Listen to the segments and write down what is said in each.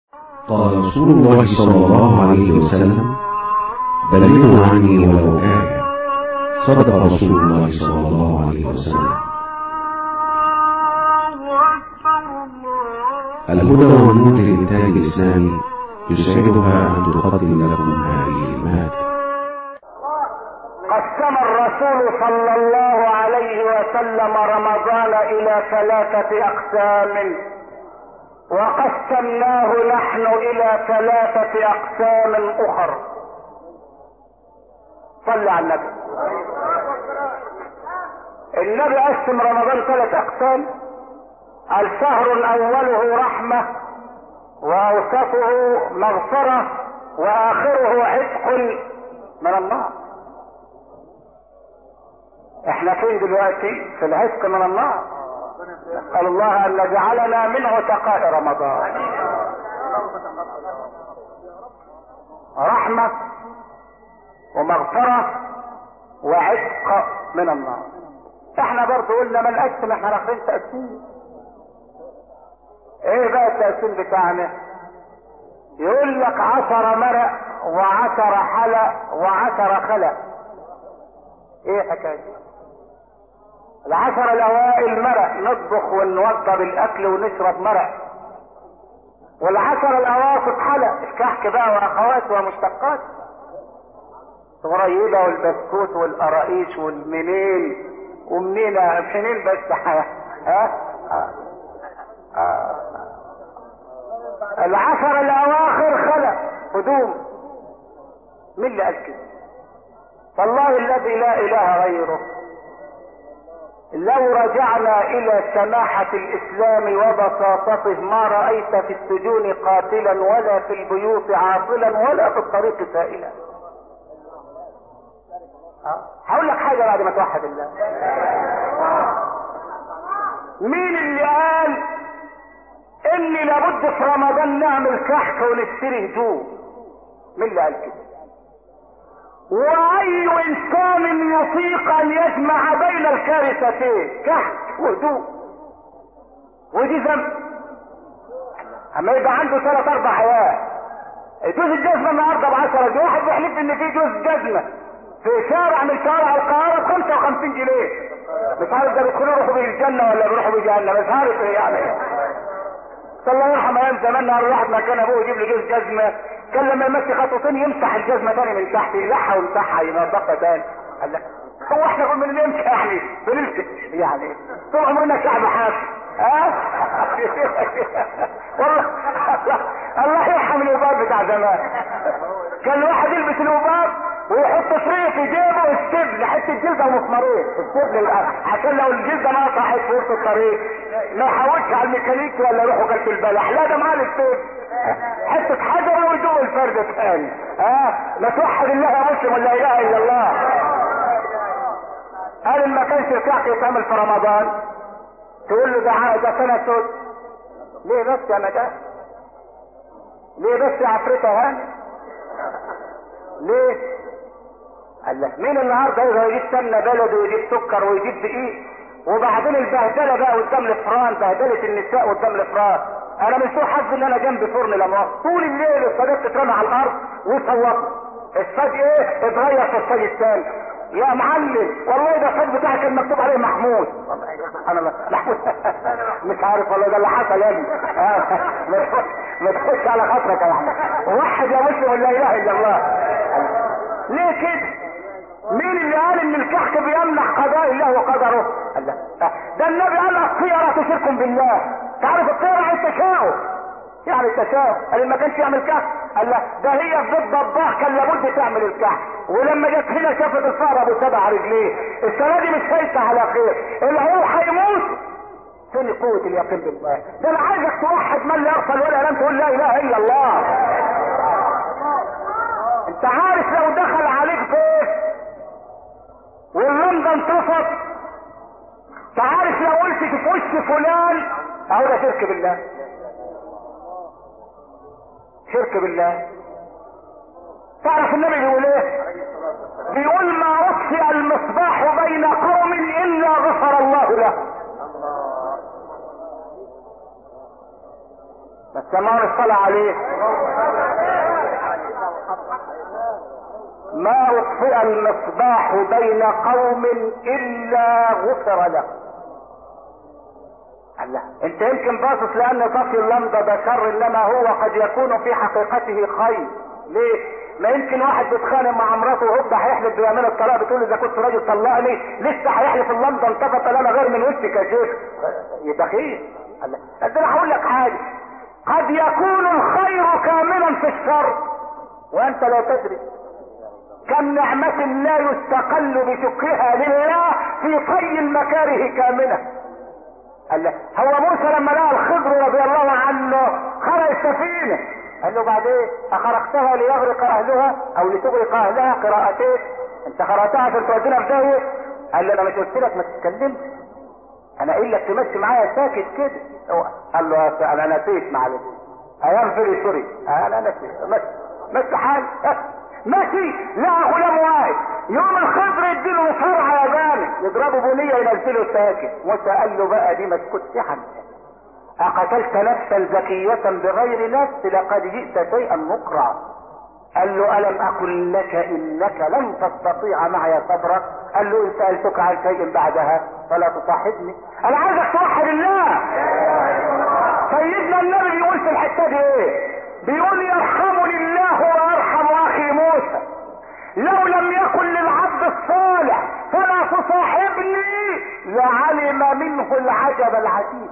قال رسول الله صلى الله عليه وسلم بلغوا عني ولو آية صدق رسول الله صلى الله عليه وسلم الهدى والنور للإنتاج الإسلامي يسعدها أن تقدم لكم هذه المادة قسم الرسول صلى الله عليه وسلم رمضان الى ثلاثة اقسام وقسمناه نحن الى ثلاثة اقسام اخر صل على النبي النبي قسم رمضان ثلاث اقسام الشهر اوله رحمة واوسطه مغفرة واخره عتق من النار احنا فين دلوقتي في العتق من النار نسأل الله ان يجعلنا من عتقاء رمضان رحمة ومغفرة وعتق من النار احنا برضو قلنا ما نقسم احنا داخلين تقسيم ايه بقى التقسيم بتاعنا يقول لك عشر مرق وعشر حلق وعشر خلق ايه حكايه العشر الاوائل مرق نطبخ ونوضب الاكل ونشرب مرق والعشر الاواسط حلق الكحك بقى واخوات ومشتقات غريبة والبسكوت والقراقيش والمنين ومنين منين بس ها ها العشر الاواخر خلق هدوم مين اللي قال كده والله الذي لا اله غيره لو رجعنا الى سماحة الاسلام وبساطته ما رأيت في السجون قاتلا ولا في البيوت عاطلا ولا في الطريق سائلا هقول لك حاجة بعد ما توحد الله مين اللي قال ان لابد في رمضان نعمل كحك ونشتري هدوم مين اللي قال كده واي انسان يطيق ان يجمع بين الكارثتين كحك وهدوء ودي ذنب اما يبقى عنده ثلاث اربع حياه جوز الجزمة النهاردة ب 10 جنيه واحد بيحلف ان في جوز جزمة في شارع من شوارع القاهرة ب 55 جنيه مش عارف ده بيدخلوا يروحوا بيه الجنة ولا بيروحوا بيه جهنم مش عارف ايه يعني صلى الله يرحم ايام زمان نهار واحد ما كان ابوه يجيب لي جوز جزمة كان لما يمشي خطوتين يمسح الجزمة تاني من تحت يلحها ويمسحها ينظفها تاني قال لك هو احنا كنا من نمشي يعني بنمشي يعني طول عمرنا شعب حاف ها والله الله يرحم الوباب بتاع زمان كان الواحد يلبس الوباب ويحط شريط في جيبه السبل حته جلده ومسمارين السبل عشان لو الجلده ما قطعت في وسط الطريق ما يحاولش على الميكانيكي ولا يروحوا كلب البلح لا ده معاه السبل حته حجره ويدوق الفرد تاني ها ما توحد الله يا مسلم ولا اله الا الله قال ما كانش الكعك يتعمل في رمضان تقول له ده ده سنه سود ليه بس يا مدام ليه بس يا عفريتة هاني ليه قال لك مين النهارده يقدر يجيب سمنه بلد ويجيب سكر ويجيب دقيق وبعدين البهدله بقى قدام الفران بهدله النساء قدام الفران انا من سوء حظي ان انا جنب فرن لما طول الليل الصاجات تترمى على الارض ويصوتوا الصاج ايه اتغير في الصاج الثاني يا معلم والله ده الصاج بتاعي كان مكتوب عليه محمود انا محمود مش عارف والله ده اللي حصل يا ابني ما تخش على خاطرك يا محمود وحد يا مسلم ولا اله الا الله ليه كده مين اللي قال ان الكحك بيمنح قضاء الله وقدره قال لا ده النبي قال الطيرة تشركم بالله تعرف الطيرة التشاؤم يعني التشاؤم قال ما كانش يعمل كحك قال لا ده هي ضد الضباح كان لابد تعمل الكحك ولما جت هنا شافت الفار ابو سبع رجليه السنه دي مش شايفه على خير العيال هيموت فين قوة اليقين بالله ده انا عايزك توحد من لا يغفل ولا لم تقول لا اله الا الله انت عارف لو دخل عليك ضيف واللمضة انتصت تعرف لو قلت في وش فلان اهو ده شرك بالله شرك بالله تعرف النبي بيقول ايه بيقول ما اطفئ المصباح بين قوم الا غفر الله له بس سمعوا الصلاة عليه ما اطفئ المصباح بين قوم الا غفر له الله انت يمكن باصص لان طفي اللمضة ده شر انما هو قد يكون في حقيقته خير ليه ما يمكن واحد بيتخانق مع مراته وهوب هيحلف بيمين الطلاق بتقول اذا كنت راجل طلقني لسه هيحلف اللمضه انتفت لنا غير من وشك يا شيخ يبقى خير الله ده انا هقول لك حاجه قد يكون الخير كاملا في الشر وانت لا تدري كم نعمة لا يستقل بشكرها لله في طي المكاره كاملة الله هو موسى لما لقى الخضر رضي الله عنه خرج السفينة قال له بعدين اخرقتها ليغرق اهلها او لتغرق اهلها قراءتين انت خرقتها عشان تودينا في داهيه قال له انا مش قلت لك ما تتكلمش انا قايل لك تمشي معايا ساكت كده قال له انا نسيت معلش ايام فيري سوري انا نسيت ماشي ماشي حال ماشي لا غلام واحد يوم الخضر يديله فرعه يا جامد يضربه بنيه ينزله ساكت موسى قال له بقى دي ما تكونش حد اقتلت نفسا زكية بغير نفس لقد جئت شيئا مقرا قال له الم اقل لك انك لن تستطيع معي صبرا قال له ان سالتك عن شيء بعدها فلا تصاحبني انا عايزك توحد الله سيدنا النبي بيقول في الحته دي ايه بيقول يرحمني الله ويرحم اخي موسى لو لم يكن للعبد الصالح فلا تصاحبني لعلم منه العجب العجيب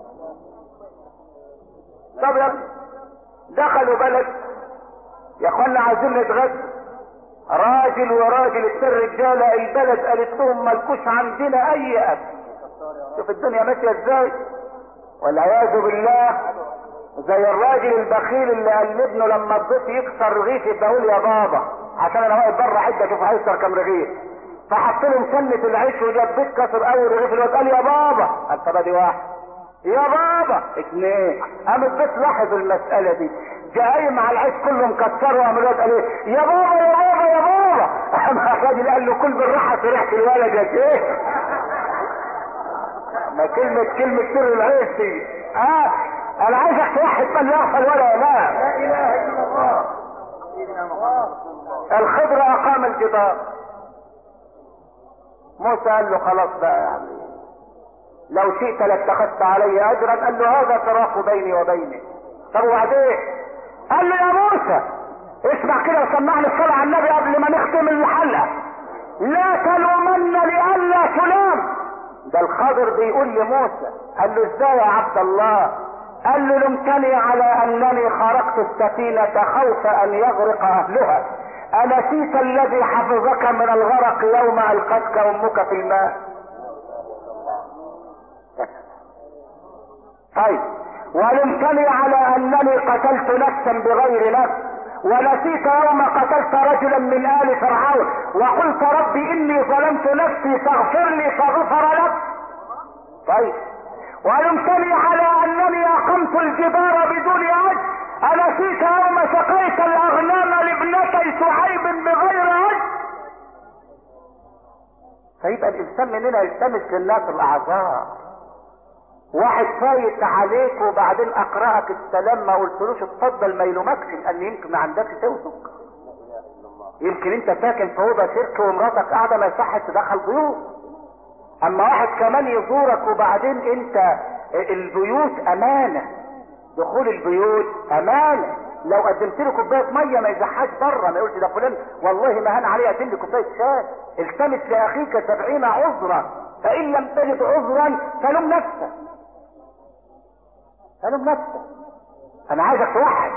طب يلا دخلوا بلد يا اخوانا عايزين نتغدى راجل وراجل السر رجاله البلد قالت لهم مالكوش عندنا اي اكل شوف الدنيا ماشيه ازاي والعياذ بالله زي الراجل البخيل اللي قال لابنه لما الضيف يكسر رغيف يبقى يقول يا بابا عشان انا واقف بره حته اشوف هيكسر كام رغيف فحط له مسنه العيش وجاب بيت كسر اول رغيف الواد قال يا بابا قال طب ادي واحد يا بابا اثنين قام البيت لاحظ المسألة دي جاي مع العيش كله مكسر وقام الواد قال ايه يا بابا يا بابا يا بابا قام الراجل قال له كل بالراحة في ريحة الولد يا شيخ ما كلمة كلمة سر العيش دي اه انا عايزك توحد من يغفل ولا لا لا اله الا الله الخضر اقام الجدار موسى قال له خلاص بقى يعني لو شئت لاتخذت علي اجرا قال له هذا فراق بيني وبينك طب وبعدين قال له يا موسى اسمع كده وسمعني الصلاة على النبي قبل ما نختم الحلقة لا تلومن لئلا تلام ده الخضر بيقول لموسى قال له ازاي يا عبد الله قال له لمتني على انني خرقت السفينة خوف ان يغرق اهلها انسيت الذي حفظك من الغرق يوم القتك امك في الماء طيب ولمتني على انني قتلت نفسا بغير نفس ونسيت يوم قتلت رجلا من ال فرعون وقلت ربي اني ظلمت نفسي فاغفر لي فغفر لك طيب ولمتني على انني اقمت الجبار بدون اجر انسيت يوم سقيت الاغنام لابنتي شعيب بغير اجر فيبقى الانسان مننا يلتمس للناس الاعذار واحد فايت عليك وبعدين اقرأك السلام ما قلتلوش اتفضل ما يلومكش لان يمكن ما عندكش توثق يمكن انت ساكن في اوضه شرك ومراتك قاعده ما يصحش تدخل ضيوف اما واحد كمان يزورك وبعدين انت البيوت امانه دخول البيوت امانه لو قدمت له كوبايه ميه ما يزحاش بره ما يقولش ده فلان والله ما هان عليه قدم لي كوبايه شاي التمس لاخيك سبعين عذرا فان لم تجد عذرا فلم نفسك فلم نفسك انا عايزك توحد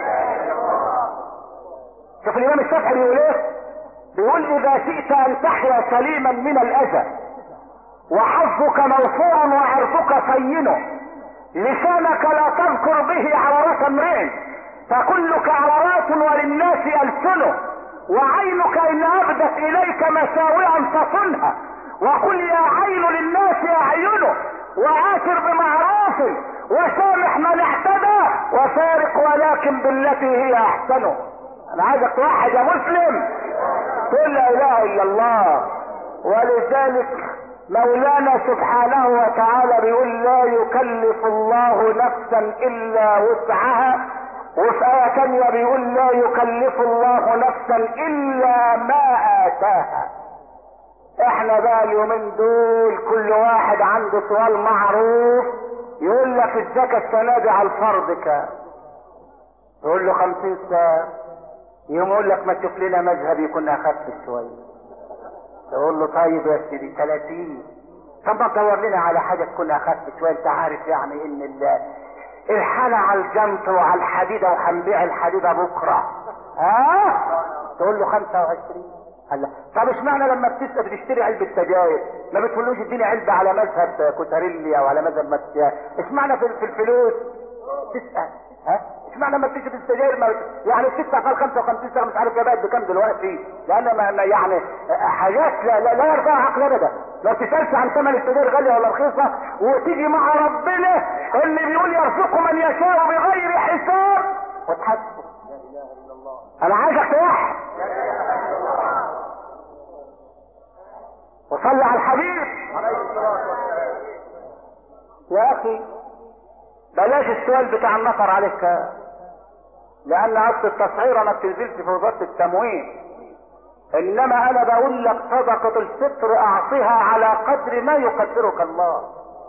شوف الامام الشافعي بيقول ايه بيقول اذا شئت ان تحيا سليما من الاذى وحظك موفور وعرضك صين لسانك لا تذكر به عورة امرئ فكلك عورات وللناس ألسنه وعينك إن أبدت إليك مساوئا فصنها وقل يا عين للناس أعينه وآثر بمعروف وسامح من اعتدى وفارق ولكن بالتي هي أحسنه أنا عايزك توحد يا مسلم تقول لا إله إلا الله ولذلك مولانا سبحانه وتعالى بيقول لا يكلف الله نفسا الا وسعها وفي آية تانية بيقول لا يكلف الله نفسا الا ما اتاها احنا بقى اليومين دول كل واحد عنده سؤال معروف يقول لك الزكاة السنة دي على الفرض كام يقول له خمسين ساعة يقوم يقول لك ما تشوف لنا مذهب يكون اخف شوية تقول له طيب يا سيدي 30 طب ما تدور لنا على حاجة تكون اخف شوية انت عارف يعني ان ال- الحالة على الجنط وعلى الحديدة وهنبيع الحديدة بكرة ها تقول له 25 قال لا طب اشمعنى لما بتسأل بتشتري علبة سجاير ما بتقولوش اديني علبة على مذهب كوتاريلي او على مذهب ماتيا اشمعنى في في الفلوس تسأل ها اشمعنى لما بتشتري السجاير ما يعني بتدفع فيها 55 سنه مش عارف هي بقت بكام دلوقتي لان ما ما يعني حاجات لا لا, لا يرفعها عقل ابدا ما بتسالش عن ثمن السجاير غاليه ولا رخيصه وتيجي مع ربنا اللي بيقول يرزق من يشاء بغير حساب وتحاسبه انا عايزك توحد وصلي على الحبيب يا اخي بلاش السؤال بتاع النفر عليك لان اصل التسعيره ما بتنزلش في وزاره التموين انما انا بقول لك صدقه الفطر اعطها على قدر ما يقدرك الله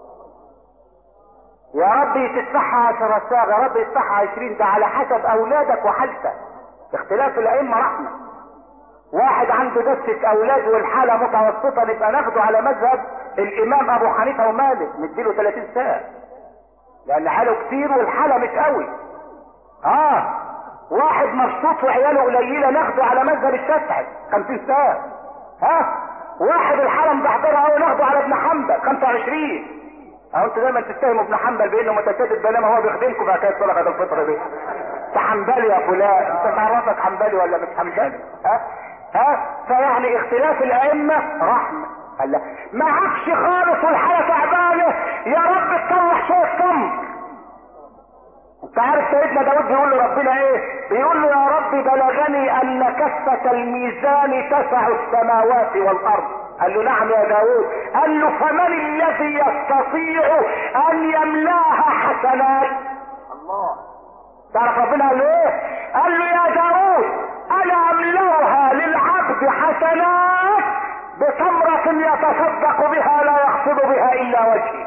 يا رب تدفعها عشرة ساعة يا رب يدفعها عشرين ده على حسب اولادك وحالتك اختلاف الائمه رحمه واحد عنده دسة اولاد والحالة متوسطة نبقى ناخده على مذهب الامام ابو حنيفة ومالك نديله 30 ساعة لان حاله كتير والحالة مش قوي اه واحد مبسوط وعياله قليلة ناخده على مذهب الشافعي 50 ساعة ها واحد الحالة مدحضرة قوي ناخده على ابن حنبل 25 اهو انتوا دايما تتهموا ابن حنبل بانه متشدد بينما هو بيخدمكم في حكايه صدقه الفطر دي انت حنبلي يا فلان انت تعرفك حنبلي ولا مش حنبلي ها ها فيعني اختلاف الائمه رحمه قال لا معكش خالص والحاله تعبانه يا رب تطلع شويه تمر انت عارف سيدنا داود بيقول لربنا ايه بيقول له يا رب بلغني ان كفة الميزان تسع السماوات والارض قال له نعم يا داود قال له فمن الذي يستطيع ان يملاها حسنات الله تعرف ربنا قال له ايه قال له يا داود انا املاها للعبد حسنات بتمرة يتصدق بها لا يقصد بها الا وجهي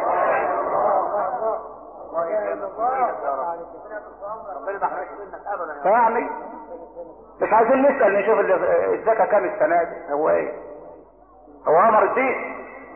يعني مش عايزين نسأل نشوف ال- الزكاة كام السنة دي هو ايه هو امر الدين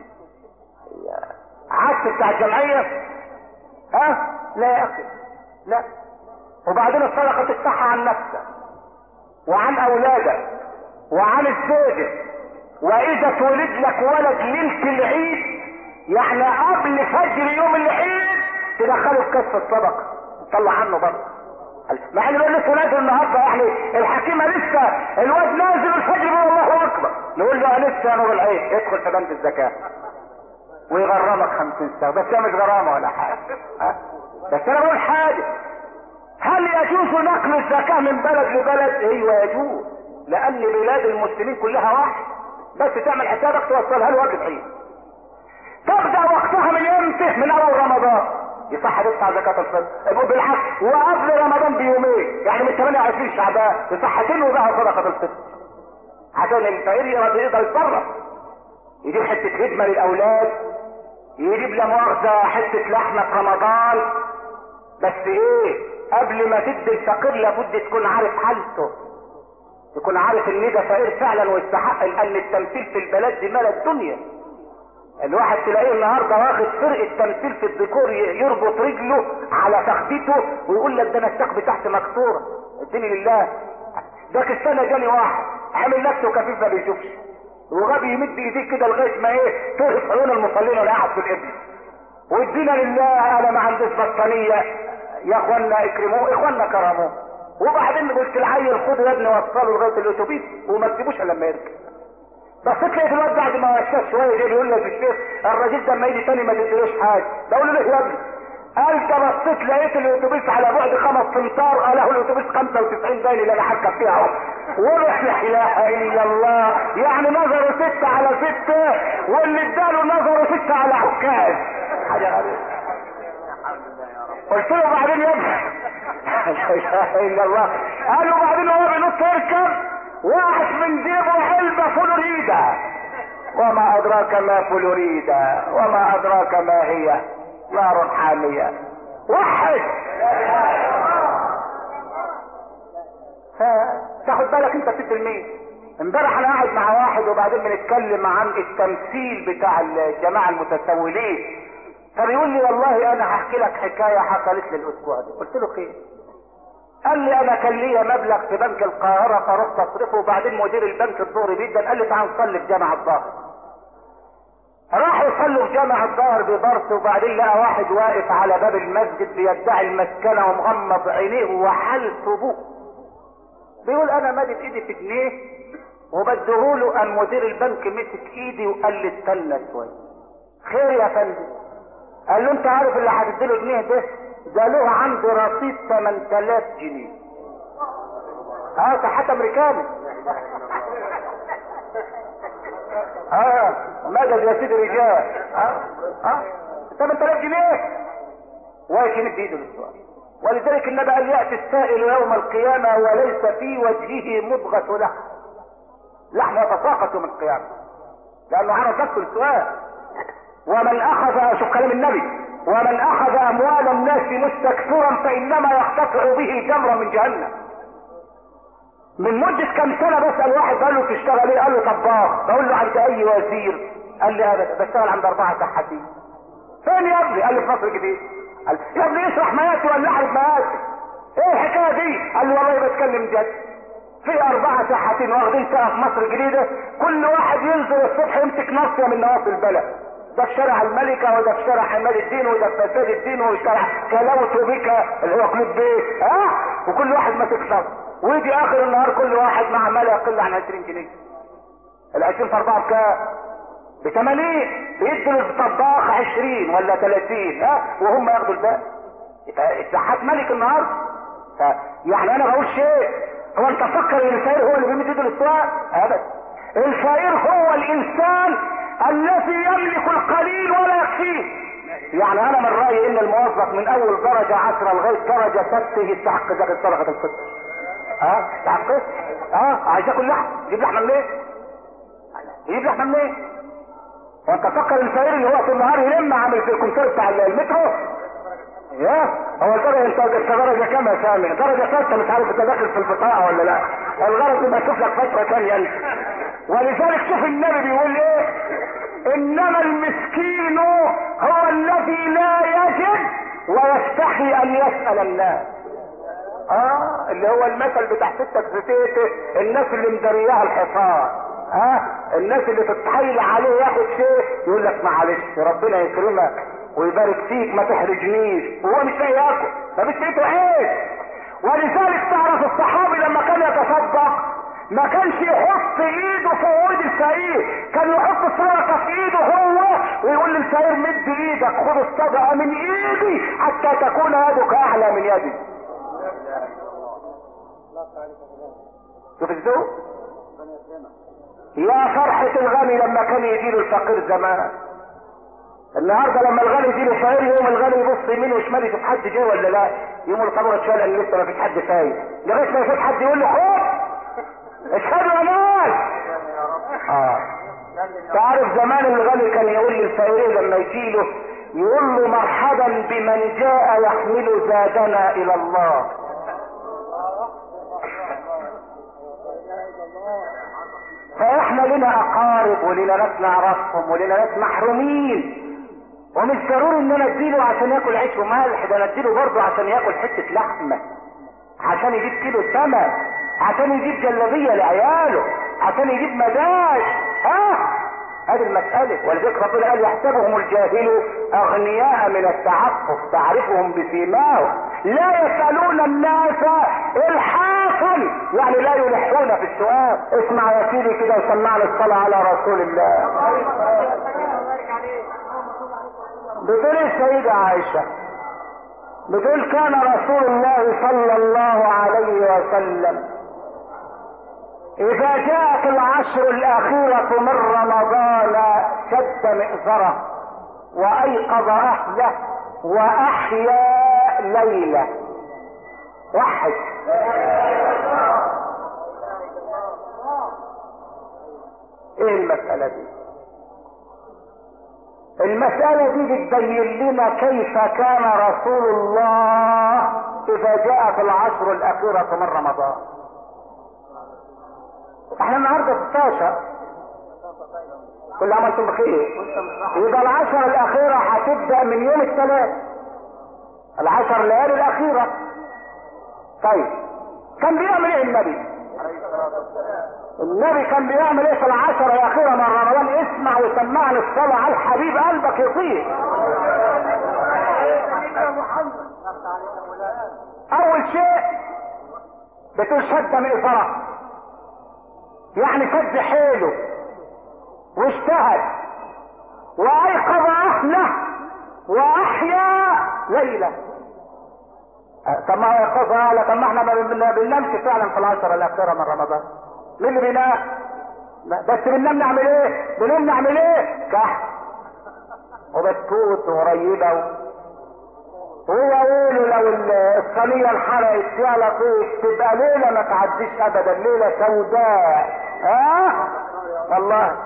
عكس بتاع الجمعية ها لا يا اخي لا وبعدين الصدقة تدفعها عن نفسك وعن اولادك وعن الزوجة واذا تولد لك ولد ليلة العيد يعني قبل فجر يوم العيد تدخله في كشف الصدقة تطلع عنه برضه مع ان الواد لسه نازل النهارده يعني الحكيمه لسه الواد نازل الفجر يقول الله اكبر نقول له لسه يا نور العين ادخل في بنك الزكاه ويغرمك 50 سنه بس هي مش غرامه ولا حاجه ها؟ بس انا بقول حاجه هل يجوز نقل الزكاه من بلد لبلد ايوه يجوز لان بلاد المسلمين كلها واحد بس تعمل حسابك توصلها له واجب عيد تبدا وقتها من امتى من اول رمضان يصح تدفع زكاة الفطر بالعكس وقبل رمضان بيومين يعني من 28 شعبان يصح تنوي بقى صدقة الفطر عشان الفقير يقدر يقدر يتصرف يجيب حتة خدمة للأولاد يجيب لا مؤاخذة حتة لحمة في رمضان بس ايه قبل ما تدي الفقير لابد تكون عارف حالته تكون عارف ان ده فقير فعلا ويستحق لان التمثيل في البلد دي مال الدنيا الواحد تلاقيه النهارده واخد فرقه تمثيل في الديكور يربط رجله على تخبيته ويقول لك ده انا الساق بتاعتي مكسوره اديني لله ده السنه جالي واحد عامل نفسه كفيف ما بيشوفش وغبي يمد ايديه كده لغايه ما ايه تقف عيون المصلين ولا قاعد في الابن وادينا لله انا ما عنديش بطانيه يا اخوانا اكرموه اخوانا كرموه وبعدين قلت العيل خده يا ابني وصله لغايه الاتوبيس وما تسيبوش الا لما يركب بس تلاقي الواد بعد ما وشاش شويه جاي بيقول لك الشيخ الراجل ده لما يجي تاني ما تديلوش حاجه بقول له ليه يا ابني قال ده بصيت لقيت الاتوبيس على بعد خمس امتار قال له الاتوبيس 95 باين اللي انا حكى فيها اهو وروح لا اله الا الله يعني نظره ستة على ستة واللي اداله نظره ستة على عكاز حاجة غريبة لا اله الا الله قال له بعدين هو بينط يركب واحد من جيبه علبه فلوريدا وما ادراك ما فلوريدا وما ادراك ما هي نار حاميه وحد فتاخد بالك انت بتدي لمين امبارح انا قاعد مع واحد وبعدين بنتكلم عن التمثيل بتاع الجماعه المتسولين فبيقول لي والله انا هحكي لك حكايه حصلت لي الاسبوع ده قلت له خير قال لي انا كان ليا مبلغ في بنك القاهره فرحت اصرفه وبعدين مدير البنك الظهري جدا قال لي تعال نصلي في جامع الظهر راحوا يصلوا في جامع الظهر ببرس وبعدين لقى واحد واقف على باب المسجد بيدعي المسكنه ومغمض عينيه وحلف بوه بيقول انا مادد ايدي في جنيه وبديهوله قام مدير البنك مسك ايدي وقال لي استنى شويه خير يا فندم قال له انت عارف اللي هتديله جنيه ده ده له عندي رصيد 8000 جنيه اه صحات امريكاني اه مدد يا سيدي رجال اه اه 8000 جنيه واقف يمد ايده للسؤال ولذلك النبي قال ياتي السائل يوم القيامه وليس في وجهه مضغه لحم لحم يتساقط يوم القيامه لانه عرض نفسه للسؤال ومن اخذ شوف كلام النبي ومن اخذ اموال الناس مستكثرا فانما يقتطع به جمرا من جهنم من مدة كم سنة بسأل واحد قال له تشتغل ايه؟ قال له طباخ، بقول له عند أي وزير؟ قال لي أبدا بشتغل عند أربعة سحاتين. فين يا ابني؟ قال لي في مصر الجديدة. قال يا ابني اشرح مياتي ولا احرق مياتي؟ ايه الحكاية دي؟ قال لي والله بتكلم جد. في أربعة سحاتين واخدين شقة في مصر الجديدة، كل واحد ينزل الصبح يمسك ناصية من نواصي البلد. ده في شارع الملكة وده في شارع حماد الدين وده في فساد الدين وشارع كلاوت بك اللي هو كلوب بيه ها وكل واحد ماسك ناصية. ويجي اخر النهار كل واحد مع ما لا يقل عن 20 جنيه ال 20 في 4 بكام؟ ب 80 بيدوا للطباخ 20 ولا 30 ها وهم ياخدوا الباقي يبقى السحات ملك النهارده يعني انا بقول شيء هو انت فكر ان الفقير هو اللي بيمد ايده للسؤال ابدا الفقير هو الانسان الذي يملك القليل ولا يكفيه يعني انا من رايي ان الموظف من اول درجه 10 لغايه درجه 6 يستحق زكاه صدقه الفطر اه تعقص اه عايز ياكل لحم يجيب لحمه منين يجيب لحمه منين وانت فكر الفقير اللي هو طول النهار يلم عامل في الكمبيوتر بتاع المترو يا هو الدرجه انت انت درجه كام يا سامي درجه ثالثه مش عارف انت داخل في البطاقه ولا لا الغرض يبقى اشوف لك فتره ثانيه انت ولذلك شوف النبي بيقول ايه انما المسكين هو الذي لا يجد ويستحي ان يسال الناس اه اللي هو المثل بتاع ستك زيتيته الناس اللي مدرياها الحصان ها آه الناس اللي تتحايل عليه ياخد شيء يقول لك معلش ربنا يكرمك ويبارك فيك ما تحرجنيش وهو مش لاقي ياكل مفيش لقيته عيش ولذلك تعرف الصحابي لما كان يتصدق ما كانش يحط ايده في ايد الفقير كان يحط صدقه في ايده هو ويقول للفقير مد ايدك خد الصدقه من ايدي حتى تكون يدك اعلى من يدي شوف الذوق يا فرحة الغني لما كان يجيله الفقير زمان النهارده لما الغني يجيله فقير يوم الغني يبص يمين وشمال يشوف حد جه ولا لا يوم القبر اتشال ان لسه ما فيش حد فايق لغايه ما يشوف حد يقول له خد اشهدوا يا ناس اه تعرف زمان الغني كان يقول للفقيرين لما يجيله يقول له مرحبا بمن جاء يحمل زادنا الى الله فاحنا لنا اقارب ولنا ناس نعرفهم ولنا ناس محرومين ومش ضروري ان انا اديله عشان ياكل عيش وملح ده انا اديله برضه عشان ياكل حته لحمه عشان يجيب كيلو سمك عشان يجيب جلابيه لعياله عشان يجيب مداش ها هذه المسألة ولذلك ربنا قال يحسبهم الجاهل أغنياء من التعفف تعرفهم بسيماهم لا يسألون الناس إلحافا يعني لا يلحون في السؤال اسمع يا سيدي كده وسمعنا الصلاة على رسول الله بتقول السيدة عائشة بتقول كان رسول الله صلى الله عليه وسلم اذا جاءت العشر الاخيرة من رمضان شد مئزره وايقظ اهله واحيا ليله وحد ايه المسألة دي المسألة دي بتبين لنا كيف كان رسول الله اذا جاءت العشر الاخيرة من رمضان احنا النهاردة 16 كل عام وانتم بخير يبقى العشر الاخيرة هتبدأ من يوم الثلاث العشر الليالي الاخيرة طيب كان بيعمل ايه النبي النبي كان بيعمل ايه في العشر الاخيرة من رمضان اسمع وسمعني الصلاة على الحبيب قلبك يطير اول شيء بتقول شد من اثرة يعني شد حيله واجتهد وايقظ اهله واحيا ليله طب ما هو يقظ اهله طب ما احنا ما بننامش فعلا في العشر الاخيره من رمضان مين اللي بينام بس بننام نعمل ايه بنقوم نعمل ايه كحك وبسكوت وقريبه و... هو ويله لو الصينيه انحرقت يا لطيف تبقى ليله ما تعديش ابدا ليله سوداء ها أه؟ والله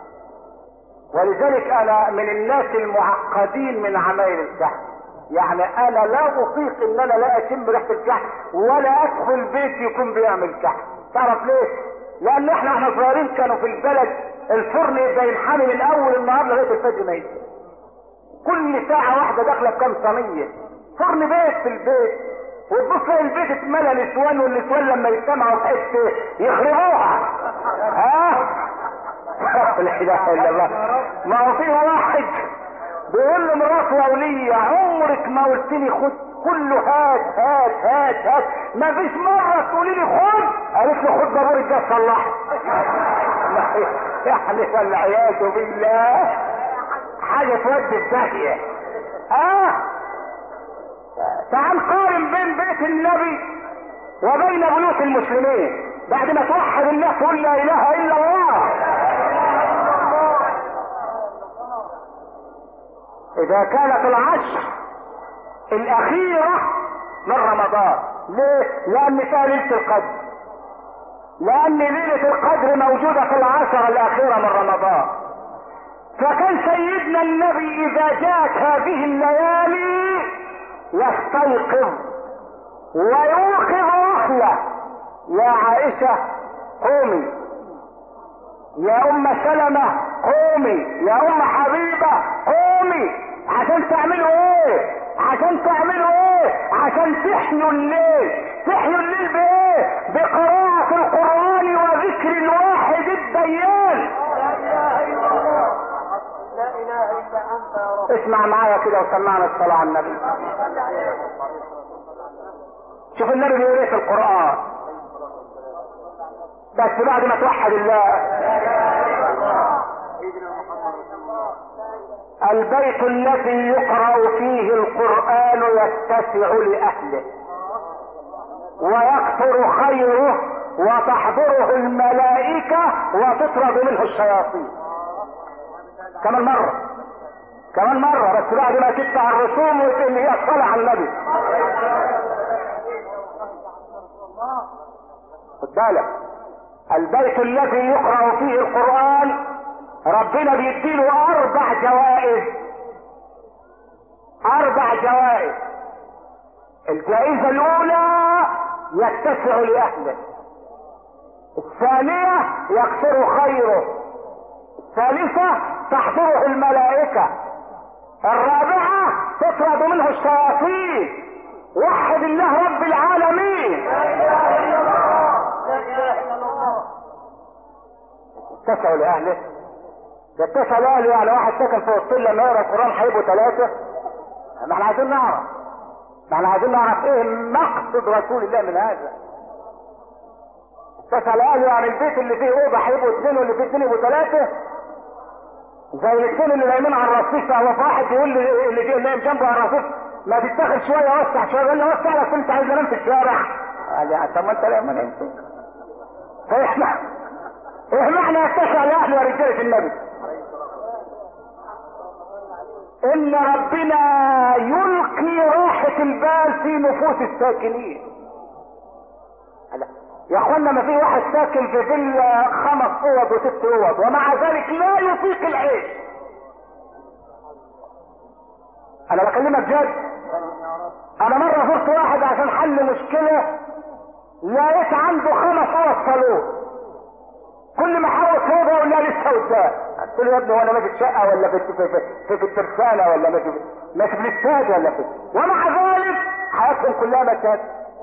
ولذلك انا من الناس المعقدين من عمايل الكحك يعني انا لا اطيق ان انا لا اشم ريحه الكحك ولا ادخل بيت يكون بيعمل كحك تعرف ليه لان احنا احنا صغيرين كانوا في البلد الفرن يبقى ينحمي من اول النهار لغايه الفجر ما يجي كل ساعه واحده داخله بكام صينيه فرن بيت في البيت وتبص تلاقي البيت اتملى نسوان والنسوان لما يجتمعوا في حته يخربوها ها لا اله الا الله ما هو في واحد بيقول لمراته ولية عمرك ما قلت لي خد كله هات هات هات هات ما فيش مرة تقولي لي خد قالت له خد بابور الجاز صلح يعني والعياذ بالله حاجة تودي في داهية اه تعال قارن بين بيت النبي وبين بيوت المسلمين بعد ما توحد الله تقول لا اله الا الله اذا كانت العشر الاخيرة من رمضان ليه لان فيها ليلة القدر لان ليلة القدر موجودة في العشر الاخيرة من رمضان فكان سيدنا النبي اذا جاءت هذه الليالي يستيقظ ويوقظ اهله يا عائشة قومي يا ام سلمة قومي يا ام حبيبة قومي عشان تعملوا ايه عشان تعملوا ايه عشان تحيوا الليل تحيوا الليل بايه بقراءة القرآن وذكر الواحد الديان لا اله الا انت يا رب اسمع معايا كده وسمعنا الصلاة على النبي شوف النبي بيقول ايه في القرآن بس بعد ما توحد الله سيدنا محمد رسول الله البيت الذي يقرأ فيه القرآن يتسع لأهله ويكثر خيره وتحضره الملائكة وتطرد منه الشياطين كمان مرة كمان مرة بس بعد ما تدفع الرسوم اللي هي الصلاة على النبي خد بالك البيت الذي يقرأ فيه القرآن ربنا بيديله أربع جوائز أربع جوائز الجائزة الأولى يتسع لأهله الثانية يكثر خيره الثالثة تحضره الملائكة الرابعة تطرد منه الشياطين وحد الله رب العالمين لا اله الا الله لا اله الا الله اتسعوا لأهله يتسع لأهله يعني واحد ساكن في وسط لما يقرا القرآن هيبقوا ثلاثة ما احنا عايزين نعرف ما احنا عايزين نعرف ايه مقصد رسول الله من هذا اتسع لأهله يعني البيت اللي فيه أوضة هيبقوا اثنين واللي فيه اثنين يبقوا ثلاثة زي الاثنين اللي نايمين على الرصيف فهو واحد يقول لي اللي جه نايم جنبه على الرصيف ما تتاخد شويه وسع شويه يقول لي وسع بس انت عايز انام في الشارع قال لي طب ما انت ليه ما نمت فاحنا ايه معنى يتسع لاهله ورجاله النبي ان ربنا يلقي راحة البال في نفوس الساكنين يا اخوانا ما في واحد ساكن في فيلا خمس اوض وست اوض ومع ذلك لا يطيق العيش انا بكلمك جد انا مرة زرت واحد عشان حل مشكلة لقيت عنده خمس اوض صالون كل ما حاول فوق اقول لها لسه قدام قلت له يا ابني وانا ماشي في شقه ولا في في في, في, في الترسانه ولا ماشي في ماشي في الاستاد ولا في ومع ذلك حياتهم كلها مشاكل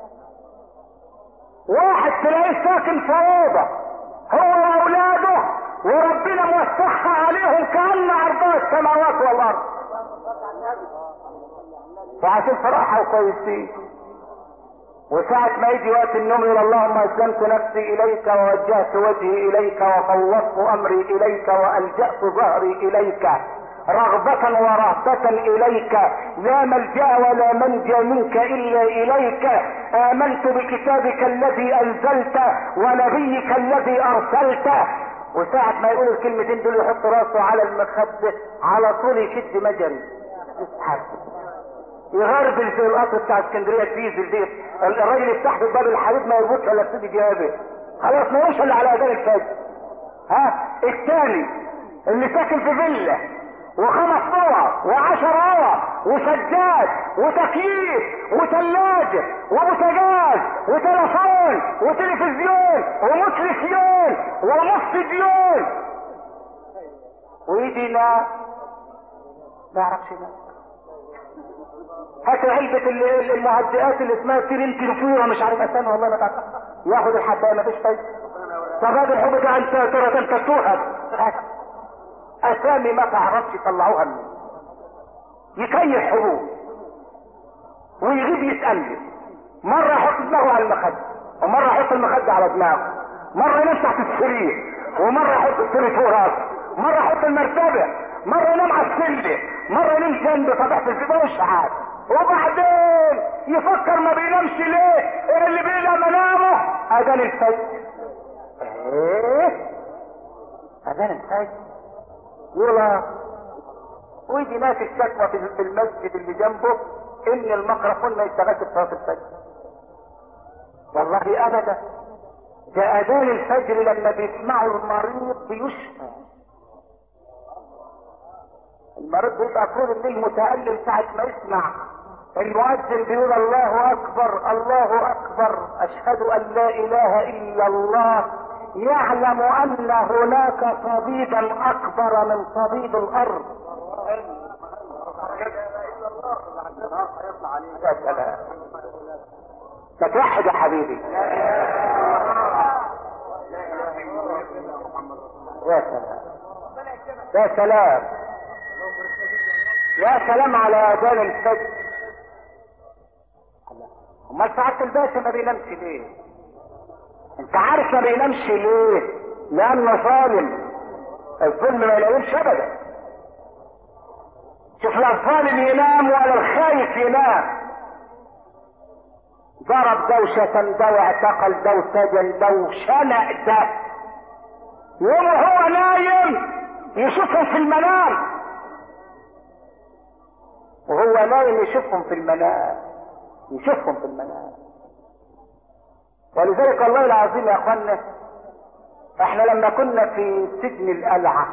واحد تلاقيه ساكن في اوضه هو واولاده وربنا موسعها عليهم كان عرضها السماوات والارض وعشان فرحها وكويسين وساعة ما يجي وقت النوم يقول اللهم اسلمت نفسي اليك ووجهت وجهي اليك وفوضت امري اليك والجأت ظهري اليك رغبة ورهبة اليك لا ملجأ ولا منجى منك الا اليك امنت بكتابك الذي انزلت ونبيك الذي ارسلت وساعة ما يقول الكلمتين دول يحط راسه على المخدة على طول يشد مجري يسحب يغربل في القطر بتاع اسكندريه الديزل دي الراجل يفتح له باب الحديد ما يربطش الا بسيدي جابه خلاص ما يوصل على اذان الفجر ها الثاني اللي ساكن في فيلا وخمس اوض وعشر اوض وسجاد وتكييف وثلاجه وبوتاجاز وتلفون وتلفزيون ومتلفيون ومستديون ويجي ناس ما يعرفش ناس هات علبة المهدئات اللي اسمها سيرين تلفوره مش عارف اسامي والله ما تعرف ياخد الحبايه مفيش فايده طب هذا الحب ده انت ترى انت توهب اسامي ما تعرفش يطلعوها منه يكيف حبوب ويغيب يسألني مرة يحط دماغه على المخدة ومرة يحط المخدة على دماغه مرة ينام تحت السرير ومرة يحط السرير فوق راسه مرة يحط المرتبة مرة ينام على السلة مرة ينام جنب طبيعة الزبون مش عارف وبعدين يفكر ما بينامش ليه ايه اللي بينام منامه اذان الفجر ايه اذان الفجر يلا ويجي ناس الشكوى في المسجد اللي جنبه ان الميكروفون ما يشتغلش في صلاه الفجر والله ابدا ده اذان الفجر لما بيسمعوا المريض بيشفى المريض بيبقى طول الليل متألم ساعة ما يسمع المؤذن بيقول الله اكبر الله اكبر اشهد ان لا اله الا الله يعلم ان هناك طبيبا اكبر من طبيب الارض يا سلام تتوحد يا حبيبي يا سلام يا سلام يا سلام على اذان الفجر امال سعاده الباشا ما بينامش ليه انت عارف ما بينامش ليه لانه ظالم الظلم ما يلاقيش ابدا شوف لا الظالم ينام ولا الخايف ينام ضرب ده وشتم ده واعتقل ده وسجن ده وشنق ده يوم هو نايم يشوفهم في المنام وهو نايم يشوفهم في المنام يشوفهم في المنام ولذلك الله العظيم يا اخوانا احنا لما كنا في سجن القلعة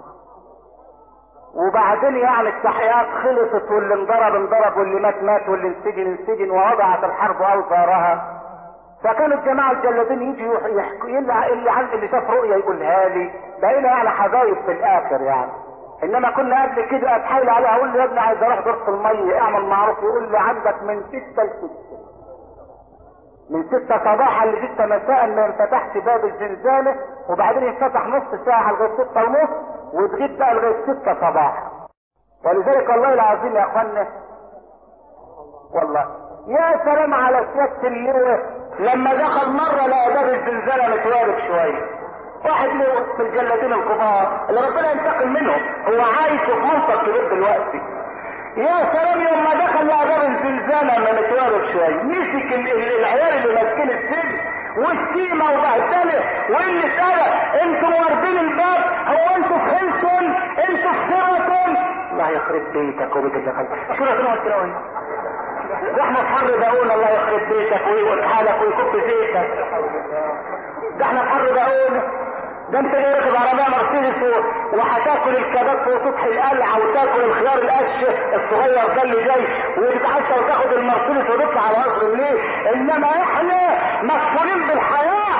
وبعدين يعني التحيات خلصت واللي انضرب انضرب واللي مات مات واللي انسجن انسجن ووضعت الحرب اوزارها فكانوا الجماعة الجلادين يجوا يحكوا اللي اللي عن اللي شاف رؤية يقولها لي بقينا يعني حبايب في الاخر يعني انما كنا قبل كده اتحايل عليه اقول له يا ابني عايز اروح دورة المية اعمل معروف يقول لي عندك من ستة لستة من ستة صباحا لستة مساء ما انفتحش باب الزنزانة وبعدين ينفتح نص ساعة لغاية ستة ونص وتغيب بقى لغاية ستة صباحا ولذلك الله العظيم يا اخوانا والله يا سلام على سيادة اللواء لما دخل مرة لقى باب الزنزانة متوارب شوية واحد له في الجلادين الكبار اللي ربنا ينتقم منهم هو عايش في منطق كبير دلوقتي يا سلام يوم ما دخل لقى باب الزنزانة ما متوارب شوية مسك ال- ال- العيال اللي ماسكين السجن وشتيمة وبهدلة واللي سألة انتوا واردين الباب هو انتوا في هيلتون انتوا في شيراتون الله يخرب بيتك وبيت اللي خلق شيراتون ولا شيراتون ده احنا في حر دقون الله يخرب بيتك ويوقف حالك ويكب زيتك ده احنا في حر دقون ده انت جاي راكب عربيه مرسيدس و- وهتاكل الكباب في سطح القلعه وتاكل الخيار القش الصغير ده اللي جاي وتتعشى وتاخد المرسيدس وتطلع على قصر الليل انما احنا مسؤولين بالحياه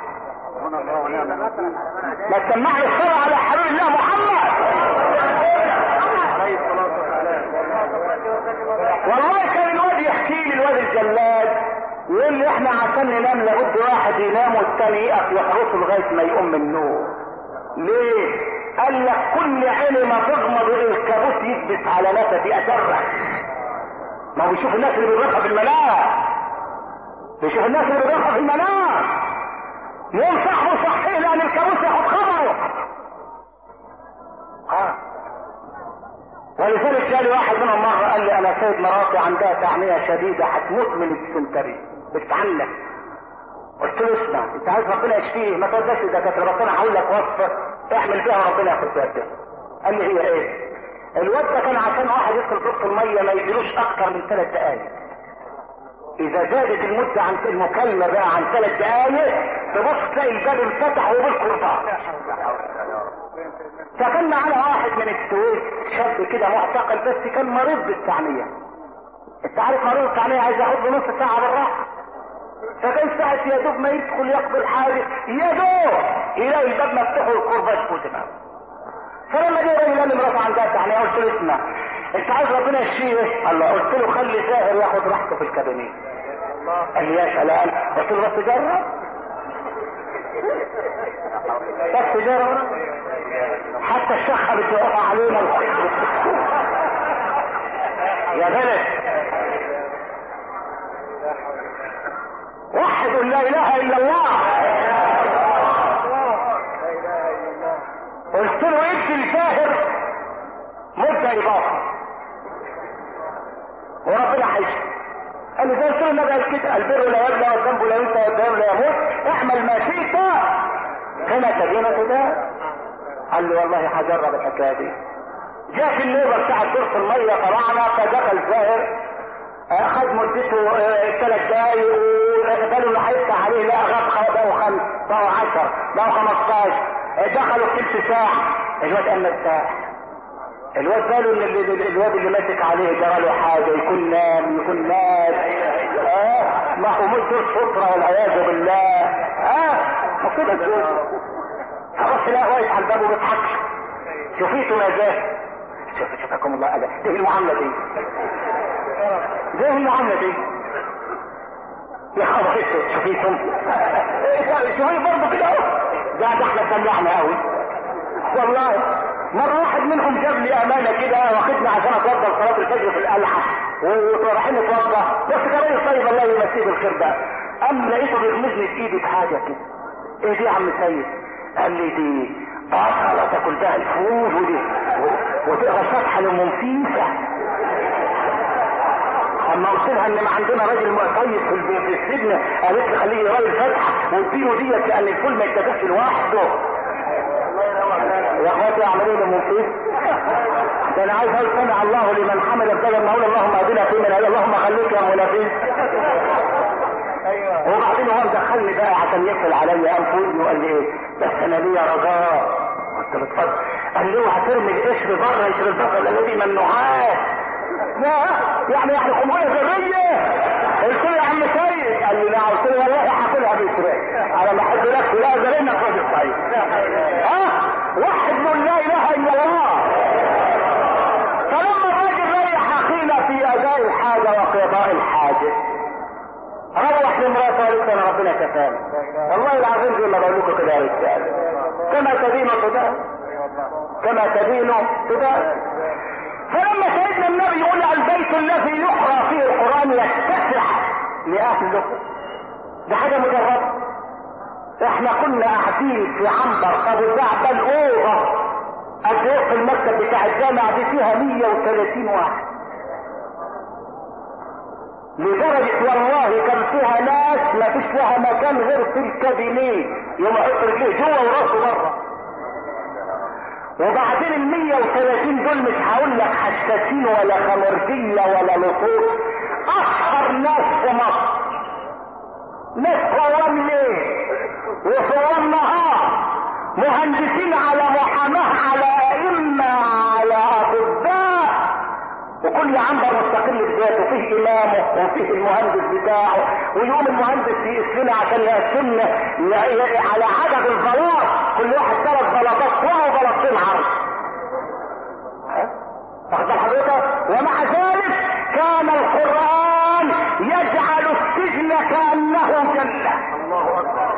ما تسمعني الصلاه على حبيب الله محمد والله كان الواد يحكي لي الواد الجلاد يقول لي احنا عشان ننام لابد واحد ينام والتاني يقف يحرسه لغايه ما يقوم من النوم ليه؟ قال لك كل عين ما تغمض الكابوس يكبس على نفسي اشرح ما هو بيشوف الناس اللي بيروحها في المنام بيشوف الناس اللي بيروحها في المنام يقوم صاحبه صحيح لان الكابوس ياخد خبره اه ولذلك جالي واحد منهم مرة قال لي انا سيد مراتي عندها تعمية شديدة هتموت من الديسنتري بتتعنف قلت له اسمع انت عايز ربنا يشفيه ما توداش الدكاترة بس انا هقول لك وصفة اعمل بيها ربنا ياخد بيها قال لي هي ايه الواد ده كان عشان واحد يدخل في المية ما يجيلوش اكتر من ثلاث دقايق اذا زادت المدة عن المكالمة بقى عن ثلاث دقايق تبص تلاقي الباب انفتح وبالقرطاس فكان معانا واحد من السويس شاب كده معتقل بس كان مريض بالتعمية انت عارف مريض التعمية عايز ياخد له نص ساعة بالراحة فكان ساعة يا دوب ما يدخل يقضي الحاجة يا دوب يلاقي الباب مفتوح والكرباج فوق دماغه فلما جه راجل قال لي مراته عندها تعمية قلت له اسمع انت عايز ربنا يشفيه ايه؟ قال له قلت له خلي ساهر ياخد راحته في الكابينيه قال لي يا سلام قلت له بس جرب بس جرب حتى الشخة بتقع علينا يا بلد وحد لا اله الا الله قلت له ادي الجاهر مدة اضافة وربنا هيشفي قال لي زي قلت له النبي قال كده البر لا يبلى والذنب لا ينسى والدم لا يموت اعمل ما شئت كما تدين تدان قال لي والله هجرب الحكايه دي جاء في النوبه بتاع دورة الميه طلعنا فدخل زاهر اخذ مدته ثلاث دقايق وقالوا انه هيفتح عليه لا غاب بقوا خمس بقوا 10 بقوا 15 دخلوا تلت ساعه الواد قام مرتاح الواد قالوا ان ال- ال- الواد اللي ماسك عليه جرى له حاجه يكون نام يكون مات اه ما هو مدة سترة والعياذ بالله اه ما كده كده خلاص لا واقف على الباب وبيضحك شوفيته يا جاه شوف شوفكم الله أبدا دي المعاملة دي دي المعاملة دي يا خبر اسود شوفيتم شوفي برضه كده اهو ده ده احنا سمعنا قوي والله مرة واحد منهم جاب لي امانة كده واخدني عشان اتوضى صلاة الفجر في القلعة ورايحين نتوضى بس كان راجل طيب الله يمسيه بالخير ده قام لقيته بيغمزني في ايدي بحاجة كده ايه دي يا عم سيد قال لي دي بصلة تاكل بها الفول ودي وتقرا صفحة لمنفيسة اما قلت لها ان ما عندنا راجل طيب في الب- في السجن قالت لي خليه يقرا الفاتحه واديله ديت لان الفول ما يتاكلش لوحده يا اخواتي اعمل ايه لمنفيس ده انا عايز اقول سمع الله لمن حمل الفجر ما اقول اللهم اهدنا في من هدى اللهم خليك يا منافيس وبعدين هو دخلني بقى عشان يقفل عليا قام في ودني وقال لي ايه بس انا ليا رجاء قلت له اتفضل قال لي هترمي القشر بره قشر البصل الذي ممنوعات لا يعني يعني قنبله ذريه قلت له يا عم سيد قال لي لا قلت له والله هاكلها باسرائيل على ما احب نفسي لا ده لانك راجل طيب ها واحد من لا اله الا الله فلما الراجل ريح اخينا في اداء الحاجه وقضاء الحاجه روح لمراته قالت انا ربنا كفاني والله العظيم زي ما بقول لكم كده يا رجال كما تدين تدان كما تدين تدان فلما سيدنا النبي يقول البيت الذي يقرا فيه القران يتسع لاهله ده حاجه مجربه احنا كنا قاعدين في عنبر ابو زعبل الاوضه قد ايه في المكتب بتاع الجامع دي فيها 130 واحد لدرجة والله كان فيها ناس ما فيش لها مكان غير في الكابينيه يوم يحط رجليه جوه وراسه بره وبعدين ال 130 دول مش هقول لك حساسين ولا خمرجيه ولا لصوص اشهر ناس في مصر ناس قوام ليل وصوام نهار مهندسين على محاماه على ائمه على اطباء وكل عنبر مستقل بذاته فيه امامه وفيه المهندس بتاعه ويقوم المهندس يقسمنا عشان يقسمنا على عدد البلاط كل واحد ثلاث بلاطات فوق وبلاطتين عرض واخد حضرتك ومع ذلك كان القرآن يجعل السجن كأنه جنة الله اكبر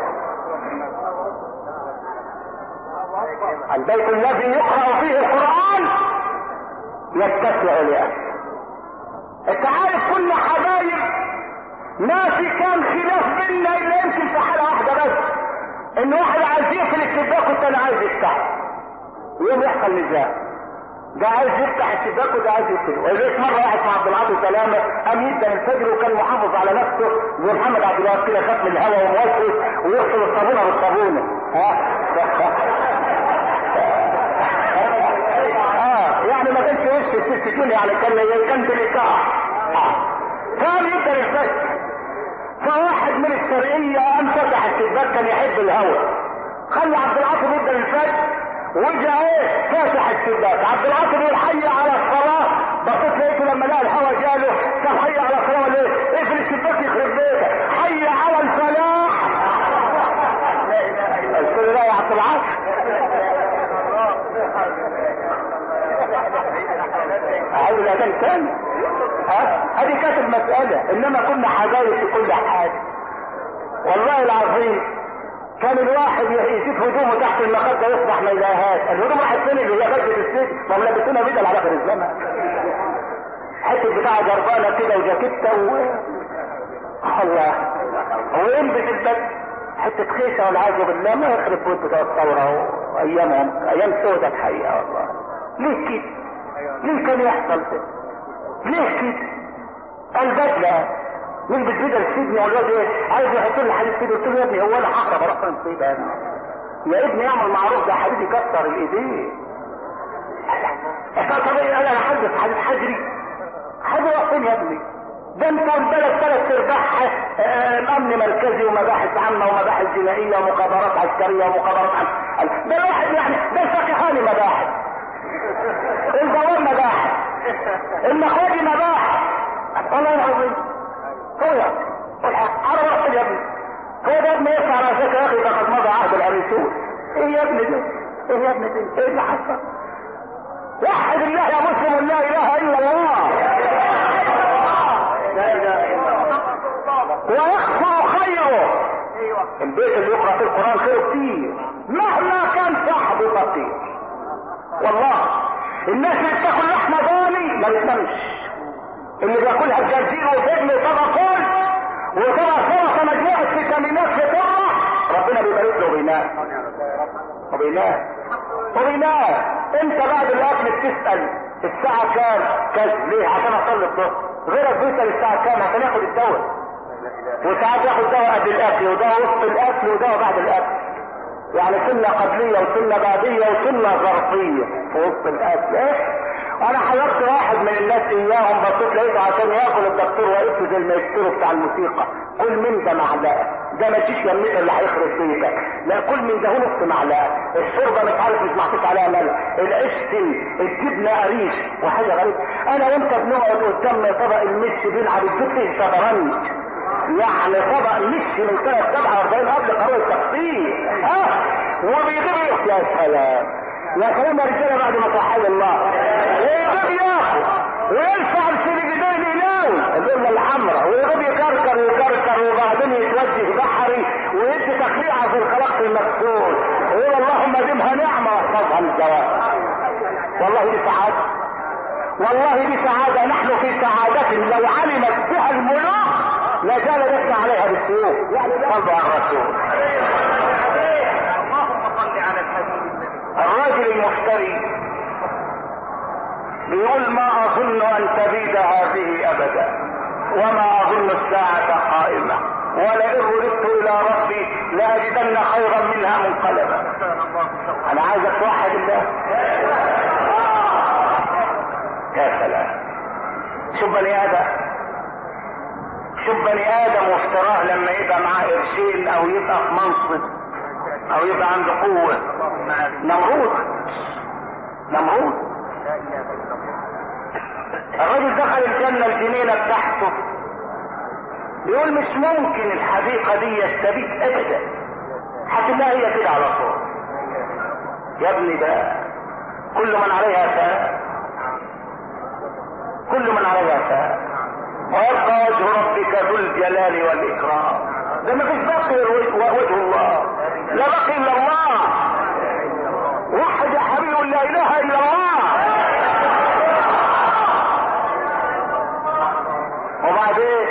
البيت الذي يقرأ فيه القرآن يتسع لأهله انت عارف كل حبايب ما في كان خلاف بينا الا يمكن في حاله واحده بس ان واحد عايز يقفل الشباك والتاني عايز يفتحه ويوم يحصل نزاع ده عايز يفتح الشباك وده عايز يقفله ولذلك مره واحد مع عبد العاطي سلامه قام يبدا الفجر وكان محافظ على نفسه زي محمد عبد الوهاب كده خاف من الهواء وموسوس ويغسل الصابونه بالصابونه ها اه يعني ما كانش وش السجون يعني كان كان بالإيقاع اه كان يبدا الفجر فواحد من الشرقية قام فتح الشباك كان يحب الهواء خلى عبد العاطي يبدا الفجر وجا ايه فاتح الشباك عبد العاطي بيقول حي على الصلاة بصيت لقيته لما لقى الهواء جاله كان حي على الصلاة ولا ايه اقفل الشباك يخرب بيتك حي على الفلاح قلت له لا يا عبد العاطي عايز الاذان تاني ها هذه كانت المسألة انما كنا حبايب في كل حاجة والله العظيم كان الواحد يشوف هدومه تحت المخدة يصبح ما يلاقيهاش الهدوم راحت فين اللي هي غزة السجن ما هم لابسينها بدل على اخر الزمن حته بتاع جربانة كده وجاكيتة و الله ويلبس البدل حتة خيشة والعياذ بالله ما يخرب بيت بتوع الثورة وايامهم ايام سودة الحقيقة والله ليه كده؟ ليه كان يحصل كده؟ ليه كده؟ البدلة يلبس بدل السجن والواد ايه؟ عايز يحط لي حديد كده قلت له يا ابني هو انا هقرب اروح فين في ده يا ابني اعمل معروف ده حديد يكسر الايدين طب ايه انا هحدث حديد حجري حاجه فين يا ابني ده انت البلد ثلاث ارباعها امن مركزي ومباحث عامه ومباحث جنائيه ومخابرات عسكريه ومخابرات عامه ده الواحد يعني ده الفقهاني مباحث البواب مباحث المخاجي مباحث والله العظيم هو على رأس يا ابني هو ده ابني يسعى راسك يا اخي فقد مضى عهد العريسون ايه يا ابني ده ايه يا ابني ده ايه اللي حصل وحد الله يا مسلم لا اله الا الله لا اله الا الله ويخفى خيره البيت اللي يقرا فيه القران خيره كتير مهما كان صاحبه فقير والله الناس اللي بتاكل لحمه ضاني ما بتنامش اللي بياكلها الجرزير وفجل وطبق كل وطبق سلطه مجموعه فيتامينات في طبق ربنا بيبارك له وبينام وبينام وبينام انت بعد الاكل بتسال الساعه كام كذا ليه عشان اصلي الظهر غيرك بيسال الساعه كام عشان ياخد الدواء وساعات ياخد دواء قبل الاكل ودواء وسط الاكل ودواء بعد الاكل يعني سنة قبلية وسنة بعدية وسنة ظرفية في وسط الاكل ايه انا حضرت واحد من الناس اياهم بصيت لقيته عشان ياكل الدكتور واقف زي المايسترو بتاع الموسيقى كل من ده معلقه ده ما تجيش يميك اللي هيخرب بيتك لا كل من ده نص معلقه الشوربه مش عارف مش محطوط عليها ملح العيش سن الجبنه قريش وحاجه غريبه انا وانت بنقعد قدام طبق المش بيلعب الجبن شطرنج يعني طبق مش من سنه 47 قبل قرار التخطيط ها وبيجيب يا سلام يا سلام يا رجاله بعد ما توحد الله ويجيب ياخد ويرفع السجدين يناوي القله الحمراء ويجيب يكركر ويكركر وبعدين يتوجه بحري ويدي تخليعه في الخلق المكسور ويقول اللهم دمها نعمه واحفظها من الزواج والله دي سعاده والله دي سعاده نحن في سعاده لو علمت بها الملوك لجال يسمع عليها بالسيوف صلوا على الرسول اللهم صل على الحبيب الراجل المفتري بيقول ما اظن ان تبيد هذه ابدا وما اظن الساعة قائمة ولئن رددت الى ربي لاجدن خيرا منها منقلبا انا عايزك توحد الله يا سلام شوف بني ادم شوف بني ادم وافتراه لما يبقى معاه قرشين او يبقى في منصب او يبقى عنده قوة نمرود نمرود الراجل دخل الجنة الجنينة بتاعته بيقول مش ممكن الحديقة دي يستبيك ابدا هتلاقيها هي كده على طول يا ابني ده كل من عليها فان كل من عليها فان ويبقى وجه ربك ذو الجلال والاكرام ده ما فيش باقي وجه الله لا باقي الا الله وحد يا حبيبي لا اله الا الله وبعدين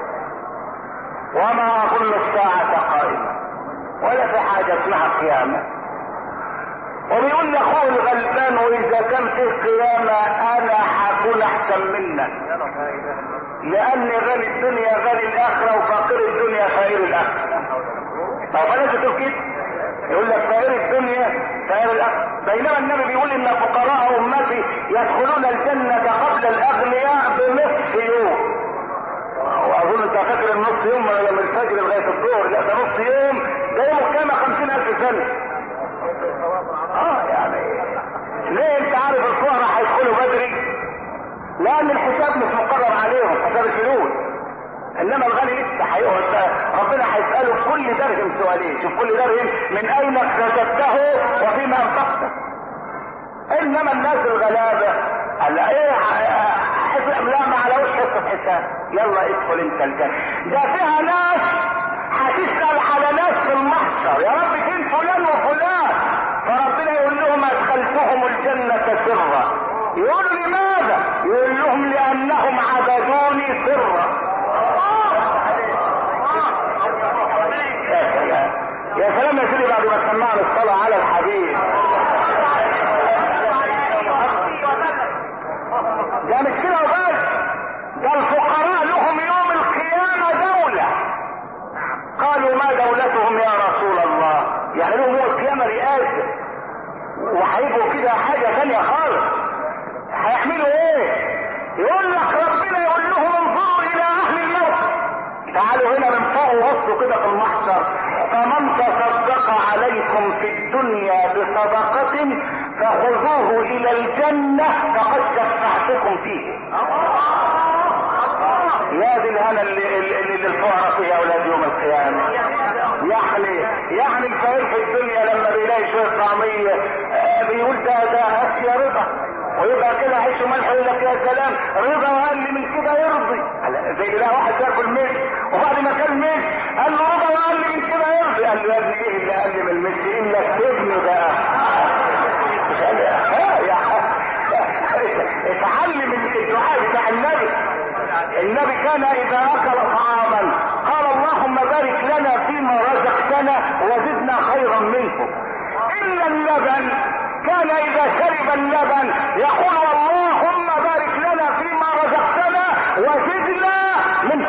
وما اظن الساعة قائمة ولا في حاجة اسمها قيامة وبيقول لاخوه الغلبان واذا كان في قيامة انا هكون احسن منك لان غني الدنيا غني الاخرة وفقير الدنيا فقير الاخرة طب فلازم تقول كده يقول لك فقير الدنيا فقير الاخرة بينما النبي بيقول ان فقراء امتي يدخلون الجنة قبل الاغنياء بنصف يوم واظن انت فاكر النص يوم من الفجر لغايه الظهر لا ده نص يوم ده يوم القيامه خمسين الف سنه اه يعني ليه انت عارف الفقراء هيدخلوا بدري لان الحساب مش مقرر عليهم حساب الفلوس انما الغني لسه هيقعد بقى ربنا هيساله في كل درهم سؤالين شوف كل درهم من اين اكتسبته وفيما انفقته انما الناس الغلابه قال ايه حسب لا ما على وش حسب حساب يلا ادخل انت الجنه ده فيها ناس هتسال على ناس في المحشر يا رب فين فلان وفلان فربنا يقول لهم ادخلتهم الجنه سرا يقولوا لماذا يقول لهم لانهم عبدوني سرا يا سلام يا سلام يا سيدي بعد ما سمعنا الصلاه على الحبيب ده مش كده وبس ده الفقراء لهم يوم القيامة دولة قالوا ما دولتهم يا رسول الله يعني لهم يوم القيامة رئاسة وهيبقوا كده حاجة ثانية خالص هيحملوا ايه يقول لك ربنا يقول لهم انظروا الى اهل الموت تعالوا هنا من فوق وبصوا كده في المحشر فمن تصدق عليكم في الدنيا بصدقة فخذوه الى الجنة فقد شفعتكم فيه يا دي الهنا اللي, اللي, اللي الفقراء فيها اولاد يوم القيامة يعني يعني الفقير في الدنيا لما بيلاقي شوية طعمية آه بيقول ده ده هات يا رضا ويبقى كده عيش وملح يقول لك يا سلام رضا واقل من كده يرضي زي لا واحد ياكل ميت وبعد ما كان ميت قال له رضا واقل من كده يرضي قال له يا ابني ايه اللي اقل من الميت الا السجن بقى اتعلم الدعاء بتاع النبي النبي كان اذا اكل طعاما قال اللهم بارك لنا فيما رزقتنا وزدنا خيرا منه الا اللبن كان اذا شرب اللبن يقول اللهم بارك لنا فيما رزقتنا وزدنا منه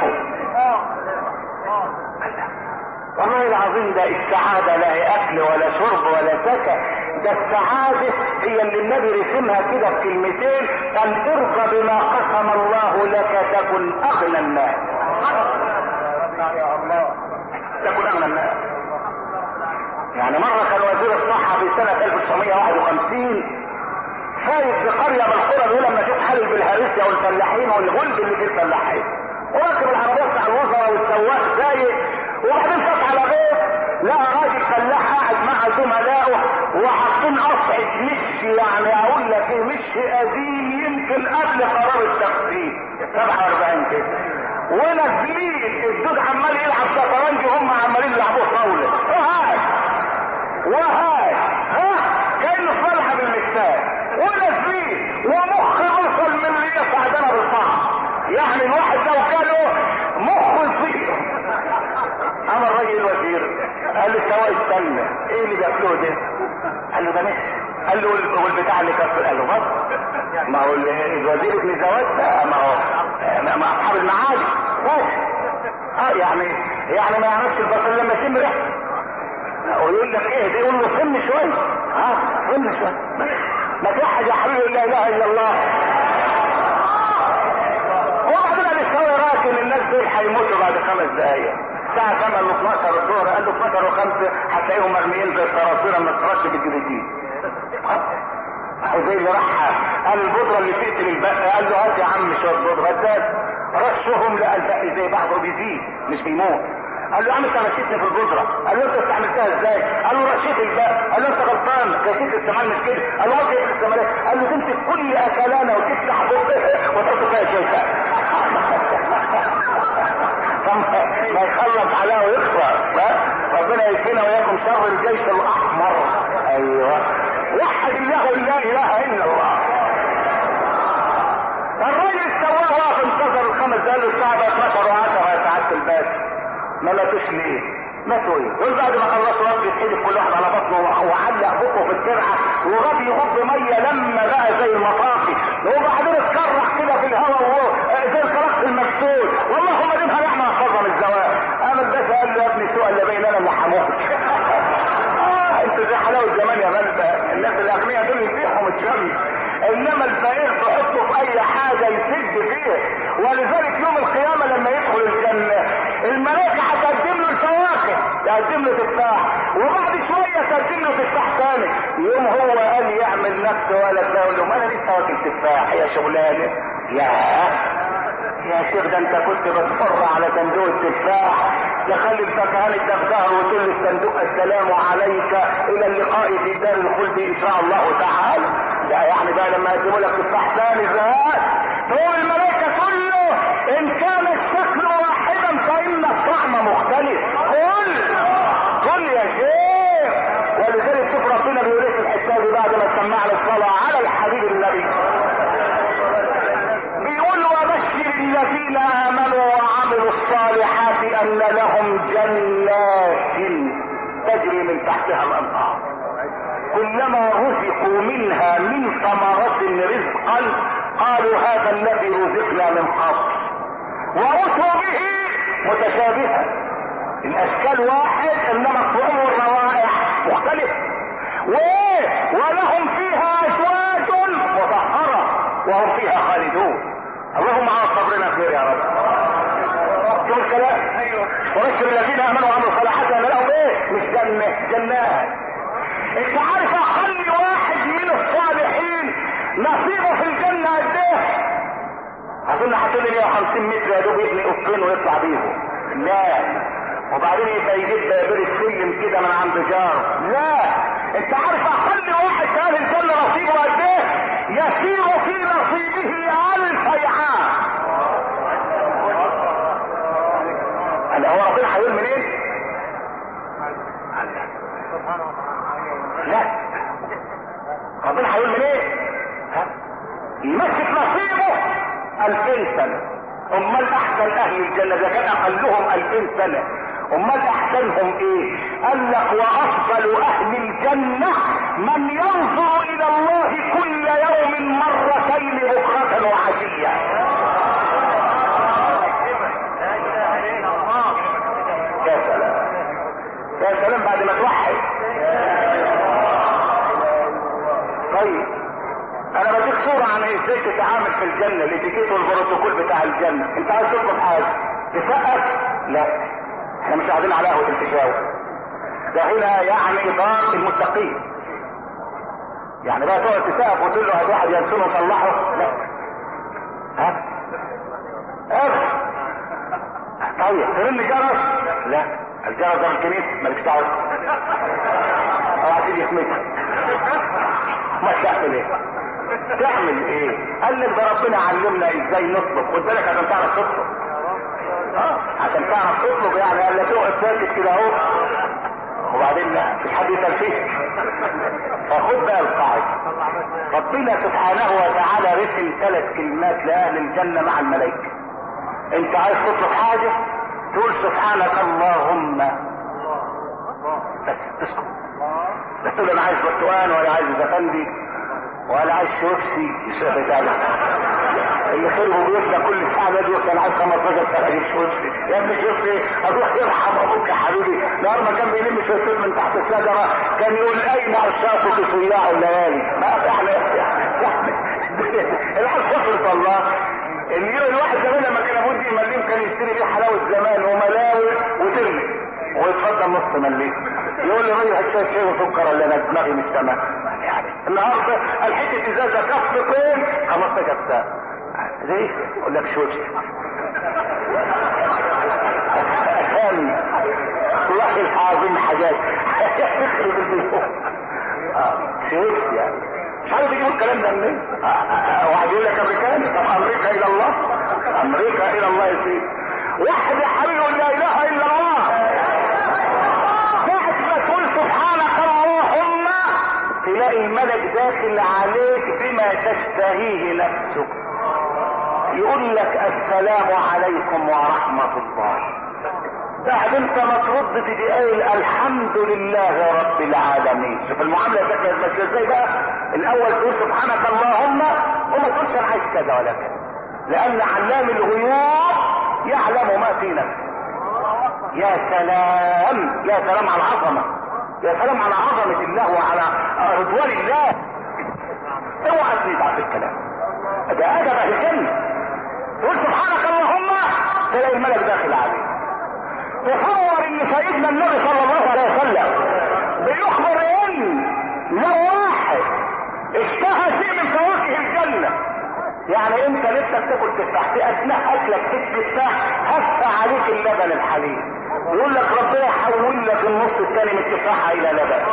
والله العظيم ده السعادة لا اكل ولا شرب ولا سكن ده السعادة هي اللي النبي رسمها كده في كلمتين ان ارضى بما قسم الله لك تكن اغنى الناس يا الله تكن اغنى الناس يعني مرة كان وزير الصحة في سنة 1951 فايت بقرية من القرى دول لما شوف حل بالهرسيا والفلاحين والغلب اللي في الفلاحين وراكب العربية بتاع الوزراء والسواق سايق وبعدين فات على بيت لقى راجل فلاح قاعد مع زملائه وحاطين قطعة مش يعني اقول لك ايه مش قديم يمكن قبل قرار التخفيف 47 كده ونازلين الدود عمال يلعب شطرنج وهم عمالين يلعبوه طاولة وهاي وهاي ها كانه صالحه بالمثال ونازلين ومخ وصل من ريس عدنا بالطعم يعني الواحد لو كانوا مخه يطير اما الراجل الوزير قال له سواء استنى ايه اللي بياكلوه ده قال له ده مش قال له والبتاع اللي كفر قال له بص ما هو الوزير ابن زواج ما هو ما اصحاب المعالي بس اه يعني يعني ما يعرفش البصل لما يشم ريحته ويقول لك ايه ده يقول له سم شويه اه سم شويه ما توحد يا حبيبي لا اله الا الله وبعدين قال الشوي راكن الناس دول هيموتوا بعد خمس دقايق الساعة كام قال له 12 الظهر قال له 12 و5 هتلاقيهم مرميين زي الصراصير لما ترش بالجليتين زي اللي راح قال البودره اللي تقتل البق قال له هات يا عم شويه بودره اداك رشهم لقى البق زي بعضه بيزيد مش بيموت قال له يا عم انت مشيتني في البودره قال له انت استعملتها ازاي قال له رشيت البق قال له انت غلطان كيفيه الاستعمال مش كده قال له ما كيفيه الاستعمال قال له تمسك كل اكلانه وتفتح بقك وتحط فيها شويه ما يخلص عليها ويخسر ربنا يكفينا وياكم شر الجيش الاحمر ايوه وحد الله لا اله الا الله الراجل السواق واقف انتظر الخمس دقايق الساعه 12 و10 يا سعاده الباشا ما ماتوش ليه؟ ماتوا ايه؟ دول بعد ما خلصوا وقت يتحدف كل واحد على بطنه وعلق بقه في الترعه وغاب يغض ميه لما بقى زي المطافي وبعدين اتكرع كده في الهواء وهو زي الكرخ المكسور والله ما دينها نحن حفظها من الزواج قام الباشا قال له يا ابني سوء اللي بيننا اللي حموت انت زي حلاوه زمان يا ملبى الناس الاغنياء دول يبيعهم الشمس انما الفقير تحطه في اي حاجه يسد فيه ولذلك يوم القيامه لما يدخل الجنه الملائكه هتقدم له الفواكه تقدم له تفاح وبعد شويه تقدم له تفاح ثاني يوم هو قال يعمل نفسه ولا يقول له ما انا لسه واكل تفاح يا شغلانه يا يا شيخ ده انت كنت بتفر على صندوق التفاح يخلي الفكهان الدغدغر وتقول للصندوق السلام عليك الى اللقاء في دار الخلد ان شاء الله تعالى ده يعني بقى لما يقدموا لك تفاح ثاني ذات تقول الملائكه كله ان كان الشكل واحدا فان الطعم مختلف قل قل يا شيخ ولذلك شوف ربنا بيقول ايه في الحساب بعد ما سمعنا الصلاه على الحبيب النبي بيقول وبشر الذين امنوا وعملوا الصالحات ان لهم جنات تجري من تحتها الانهار كلما رزقوا منها من ثمرة رزقا قالوا هذا الذي رزقنا من قبل وأتوا به متشابها الاشكال واحد انما الطعم والروائح مختلف وايه ولهم فيها ازواج مطهرة وهم فيها خالدون اللهم على صبرنا خير يا رب شوف الكلام ايوه وبشر الذين امنوا وعملوا الصالحات ان لهم ايه مش جنه جنات انت عارف اقل واحد من الصالحين نصيبه في الجنه قد ايه اظن هتقول لي 150 متر يا دوب يبني قصين ويطلع بيهم لا وبعدين يبقى يجيب باب السلم كده من عند جاره لا انت عارف اقل واحد في اهل الجنه نصيبه قد ايه يسير في نصيبه الف عام هلا هو ربنا هيقول منين لا ربنا هيقول منين ها يمسك نصيبه الفين سنة امال احسن اهل الجنة اذا كان اقلهم الفين سنة امال احسنهم ايه قال لك وافضل اهل الجنة من ينظر الى الله كل يوم مرتين بكرة وعشية يا سلام يا سلام بعد ما توحد طيب انا بديك صورة عن ازاي تتعامل في الجنة الاتيكيت والبروتوكول بتاع الجنة انت عايز تطلب حاجة تسقف لا احنا مش قاعدين على قهوة التشاور ده هنا يعني دار المتقين يعني بقى تقعد تسقف وتقول له هات واحد ينسونه وصلحه لا ها اف طيب ترن جرس لا الجرس ده الكنيسة مالكش دعوة او عشان يسمعك ما تعمل ايه تعمل ايه قال لك ده ربنا علمنا ازاي نطلب خد بالك عشان تعرف تطلب اه عشان تعرف تطلب يعني قال لك تقعد ساكت كده اهو وبعدين مش حد يسال فيك فخد بقى القاعده ربنا سبحانه وتعالى رسم ثلاث كلمات لاهل الجنه مع الملائكه انت عايز تطلب حاجه تقول سبحانك اللهم بس تسكت لا تقول انا عايز برتقان ولا عايز زفندي ولا عايز شوفسي مش بتاع اللي خيره بيطلع كل ساعه ده يقول انا عايز 15 مثلا اجيب شوفي يا ابني شوفي اروح يرحم ابوك يا حبيبي نهار ما كان بيلم شويه من تحت الشجره كان يقول اين اشرافك صياع الليالي ما يعني يعني العيال كفرت والله اليوم الواحد زمان لما كان ابوه يدي مليم كان يشتري بيه حلاوه زمان وملاوي وترمي ويتفضل نص مليم يقول لي راجل هات شويه شاي وسكر ولا انا دماغي مش تمام يعني النهارده الحته ازازه كفتين 15 ساعه ليه؟ يقول لك شوش ثاني والله العظيم حاجات تخرب البيوت اه شوش يعني مش عارف يجيبوا الكلام ده منين واحد يقول لك امريكاني طب امريكا الى الله امريكا الى الله يا سيدي واحد يا حبيبي يقول لا اله الا الله بعد ما تقول سبحانك اللهم تلاقي الملك داخل عليك بما تشتهيه نفسك يقول لك السلام عليكم ورحمة الله بعد انت ما ترد تيجي قايل الحمد لله رب العالمين شوف المعامله كانت ماشيه ازاي بقى الاول تقول سبحانك اللهم وما تقولش انا عايز كذا ولا كذا لان علام الغيوب يعلم ما في نفسك يا سلام يا سلام على العظمه يا سلام على عظمه الله وعلى رضوان الله اوعى تزعل في الكلام ده ادب اهل الجنه تقول سبحانك اللهم تلاقي الملك داخل عليك تصور ان سيدنا النبي صلى الله عليه وسلم بيخبر ان لو واحد اشتهى شيء من فواكه الجنة يعني انت نفسك تاكل تفاح في اثناء اكلك تفاح هف عليك اللبن الحليب يقول لك ربنا يحول لك النص الثاني من التفاحة الى لبن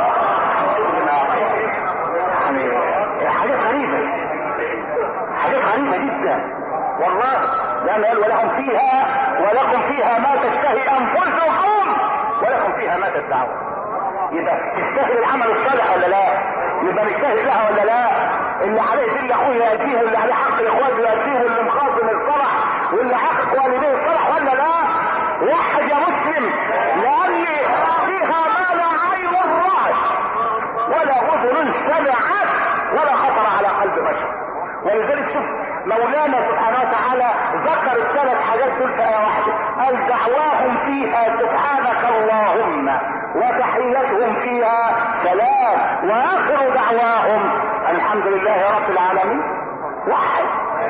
يعني حاجات غريبة حاجات غريبة جدا والله لأن قال ولهم فيها ولكم فيها ما تشتهي أنفسكم ولكم فيها ما تدعون يبقى تستاهل العمل الصالح ولا لا؟ يبقى نجتهد لها ولا لا؟ اللي عليه دل اخوه يأتيه واللي عليه حق الاخوات يأتيه واللي مخاصم الصلح واللي حق والديه الصلح ولا لا؟ وحد يا مسلم لأن فيها ما لا عين رأت ولا أذن سمعت ولا خطر على قلب بشر ولذلك شوف مولانا سبحانه وتعالى ذكر الثلاث حاجات دول في آية واحدة قال دعواهم فيها سبحانك اللهم وتحيتهم فيها سلام وآخر دعواهم الحمد لله رب العالمين واحد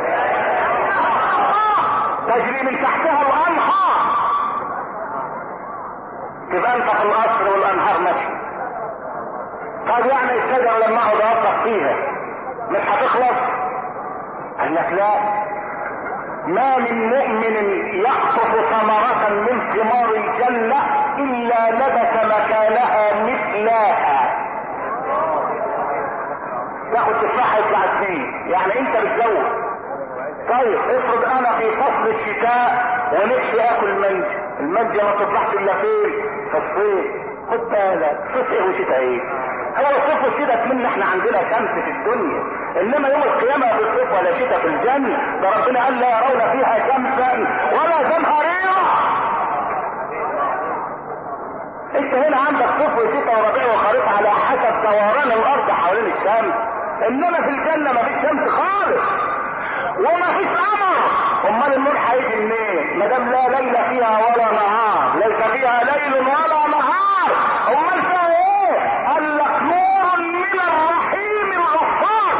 تجري من تحتها الأنهار تبقى انت في القصر والأنهار ماشي طب يعني الشجرة لما اقعد اوقف فيها مش هتخلص قال لك لا ما من مؤمن يقطف ثمرة من ثمار الجنة إلا لبس مكانها مثلها تاخد تفاحة يطلع اثنين يعني انت بتزود طيب افرض انا في فصل الشتاء ونفسي اكل منج المنج ما تطلعش الا فين في الصيف خد بالك صيف ايه وشتاء ايه هو الصيف والشتاء كمان احنا عندنا شمس في الدنيا انما يوم القيامة لا بالصيف ولا شتاء في الجنة ده ربنا قال لا يرون فيها شمسا ولا زمهريرا انت هنا عندك صيف وشتاء وربيع وخريف على حسب دوران الارض حوالين الشمس انما في الجنة ما فيش شمس خالص وما فيش قمر امال النور هيجي منين ما دام لا ليل فيها ولا نهار ليس فيها ليل ولا نهار امال فيها ايه قال لك نور من الرحيم الغفار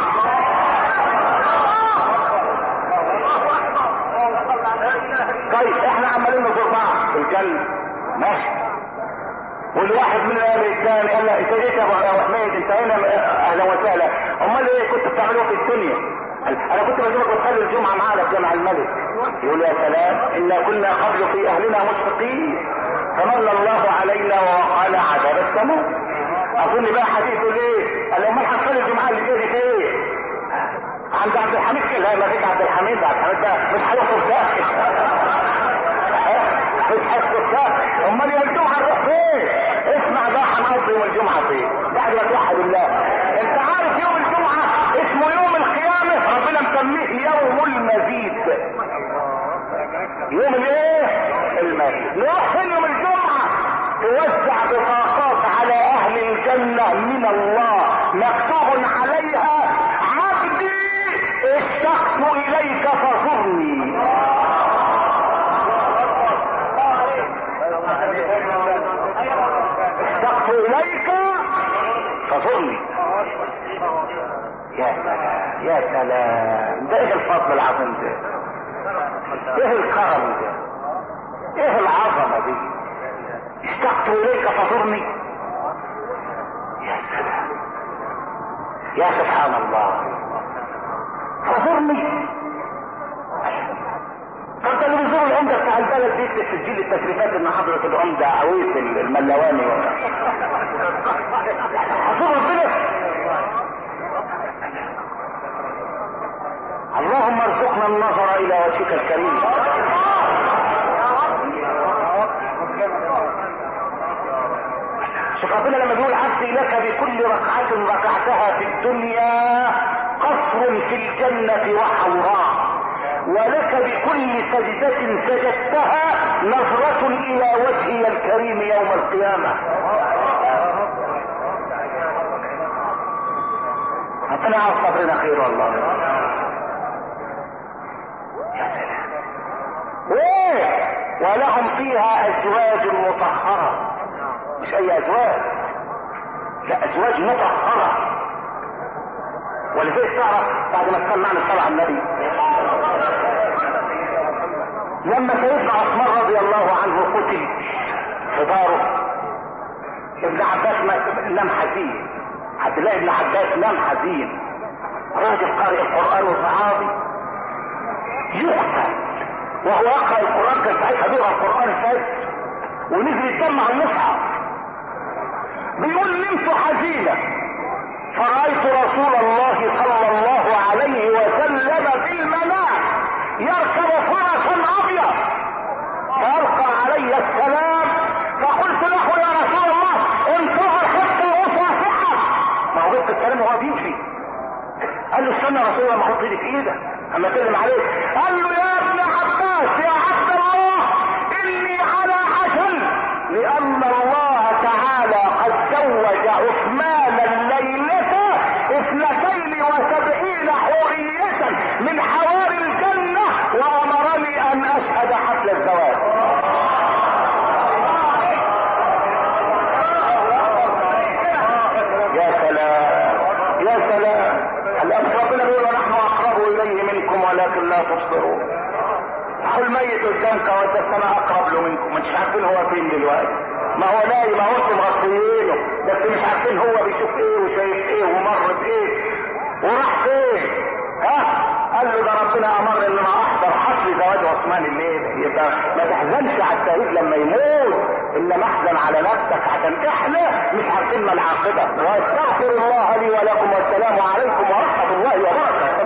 طيب احنا عمالين نزور بعض في الجنه ماشي والواحد من الثاني قال لا انت جيت يا ابو حميد انت هنا اهلا وسهلا امال ايه كنت بتعملوه في الدنيا انا كنت بجيبك وتصلي الجمعه معانا في جامع الملك يقول يا سلام انا كنا قبل في اهلنا مشفقين فمن الله علينا ووقانا عذاب السماء اظن بقى حديثه ليه قال امال هتصلي الجمعه اللي جايه دي ايه عند عبد الحميد كده لا ما فيش عبد الحميد عبد الحميد ده مش هيخطب ساكت مش هيخطب ساكت امال يوم الجمعه نروح فين اسمع بقى هنقضي يوم الجمعه فين بعد ما توحد الله انت عارف يوم الجمعه اسمه يوم القيامه ربنا مسميه يوم المزيد يوم الايه المزيد نروح فين يوم الجمعه توزع بطاقات على اهل الجنه من الله مكتوب عليها عبدي اشتقت اليك فزرني سلام ده ايه الفضل العظيم ده ايه الكرم ده ايه العظمة دي اشتقت اليك فزرني يا سلام يا سبحان الله فزرني فانت اللي بيزور العمدة بتاع البلد بيكتب في سجل التشريفات ان حضرة العمدة عويس الملواني حضور ربنا اللهم ارزقنا النظر الى وجهك الكريم شوف ربنا لما بيقول عبدي لك بكل ركعة ركعتها في الدنيا قصر في الجنة وحوراء ولك بكل سجدة سجدتها نظرة الى وجهي الكريم يوم القيامة ربنا يعرف صبرنا خير والله يا سلام ايه ولهم فيها ازواج مطهرة مش اي ازواج لا ازواج مطهرة ولذلك تعرف بعد ما سمعنا الصلاة على النبي لما سيدنا عثمان رضي الله عنه قتل في داره ابن عباس نام حزين عبد الله بن عباس نام حزين راجل قارئ القرآن وصحابي يقتل وهو يقرأ القرآن كان ساعتها بيقرأ القرآن فات ونزل الدم على المصحف بيقول نمت حزينة فرأيت رسول الله صلى الله عليه وسلم في المنام يركب فرسا أبيض فألقى علي السلام فقلت له يا رسول الله انتظر حتى أصافحك ما هو بيت الكلام وهو بيمشي قال له استنى يا رسول الله ما احط ايدي في ايدك اما اتكلم عليك قال له يا ابن عباس يا عبد الله اني على عجل لان الله تعالى قد زوج عثمان الليلة اثنتين وسبعين حورية من حواري الجنة وامرني ان اشهد حفل الزواج يا سلام يا سلام الأب ربنا بيقول ونحن أقرب إليه منكم ولكن لا تبصرون قل ميت قدامك وانت السماء أقرب له منكم مش عارفين هو فين دلوقتي ما هو نايم ما هو انتم مغطيينه بس مش عارفين هو بيشوف ايه وشايف ايه ومر بايه وراح فين ها قال له ده ربنا امر ان انا احضر حفل زواج عثمان الليله يبقى ما تحزنش على الشهيد لما يموت انما احزن على نفسك عشان احنا مش عارفين ما العاقبه واستغفر الله لي ولكم والسلام عليكم ورحمه الله وبركاته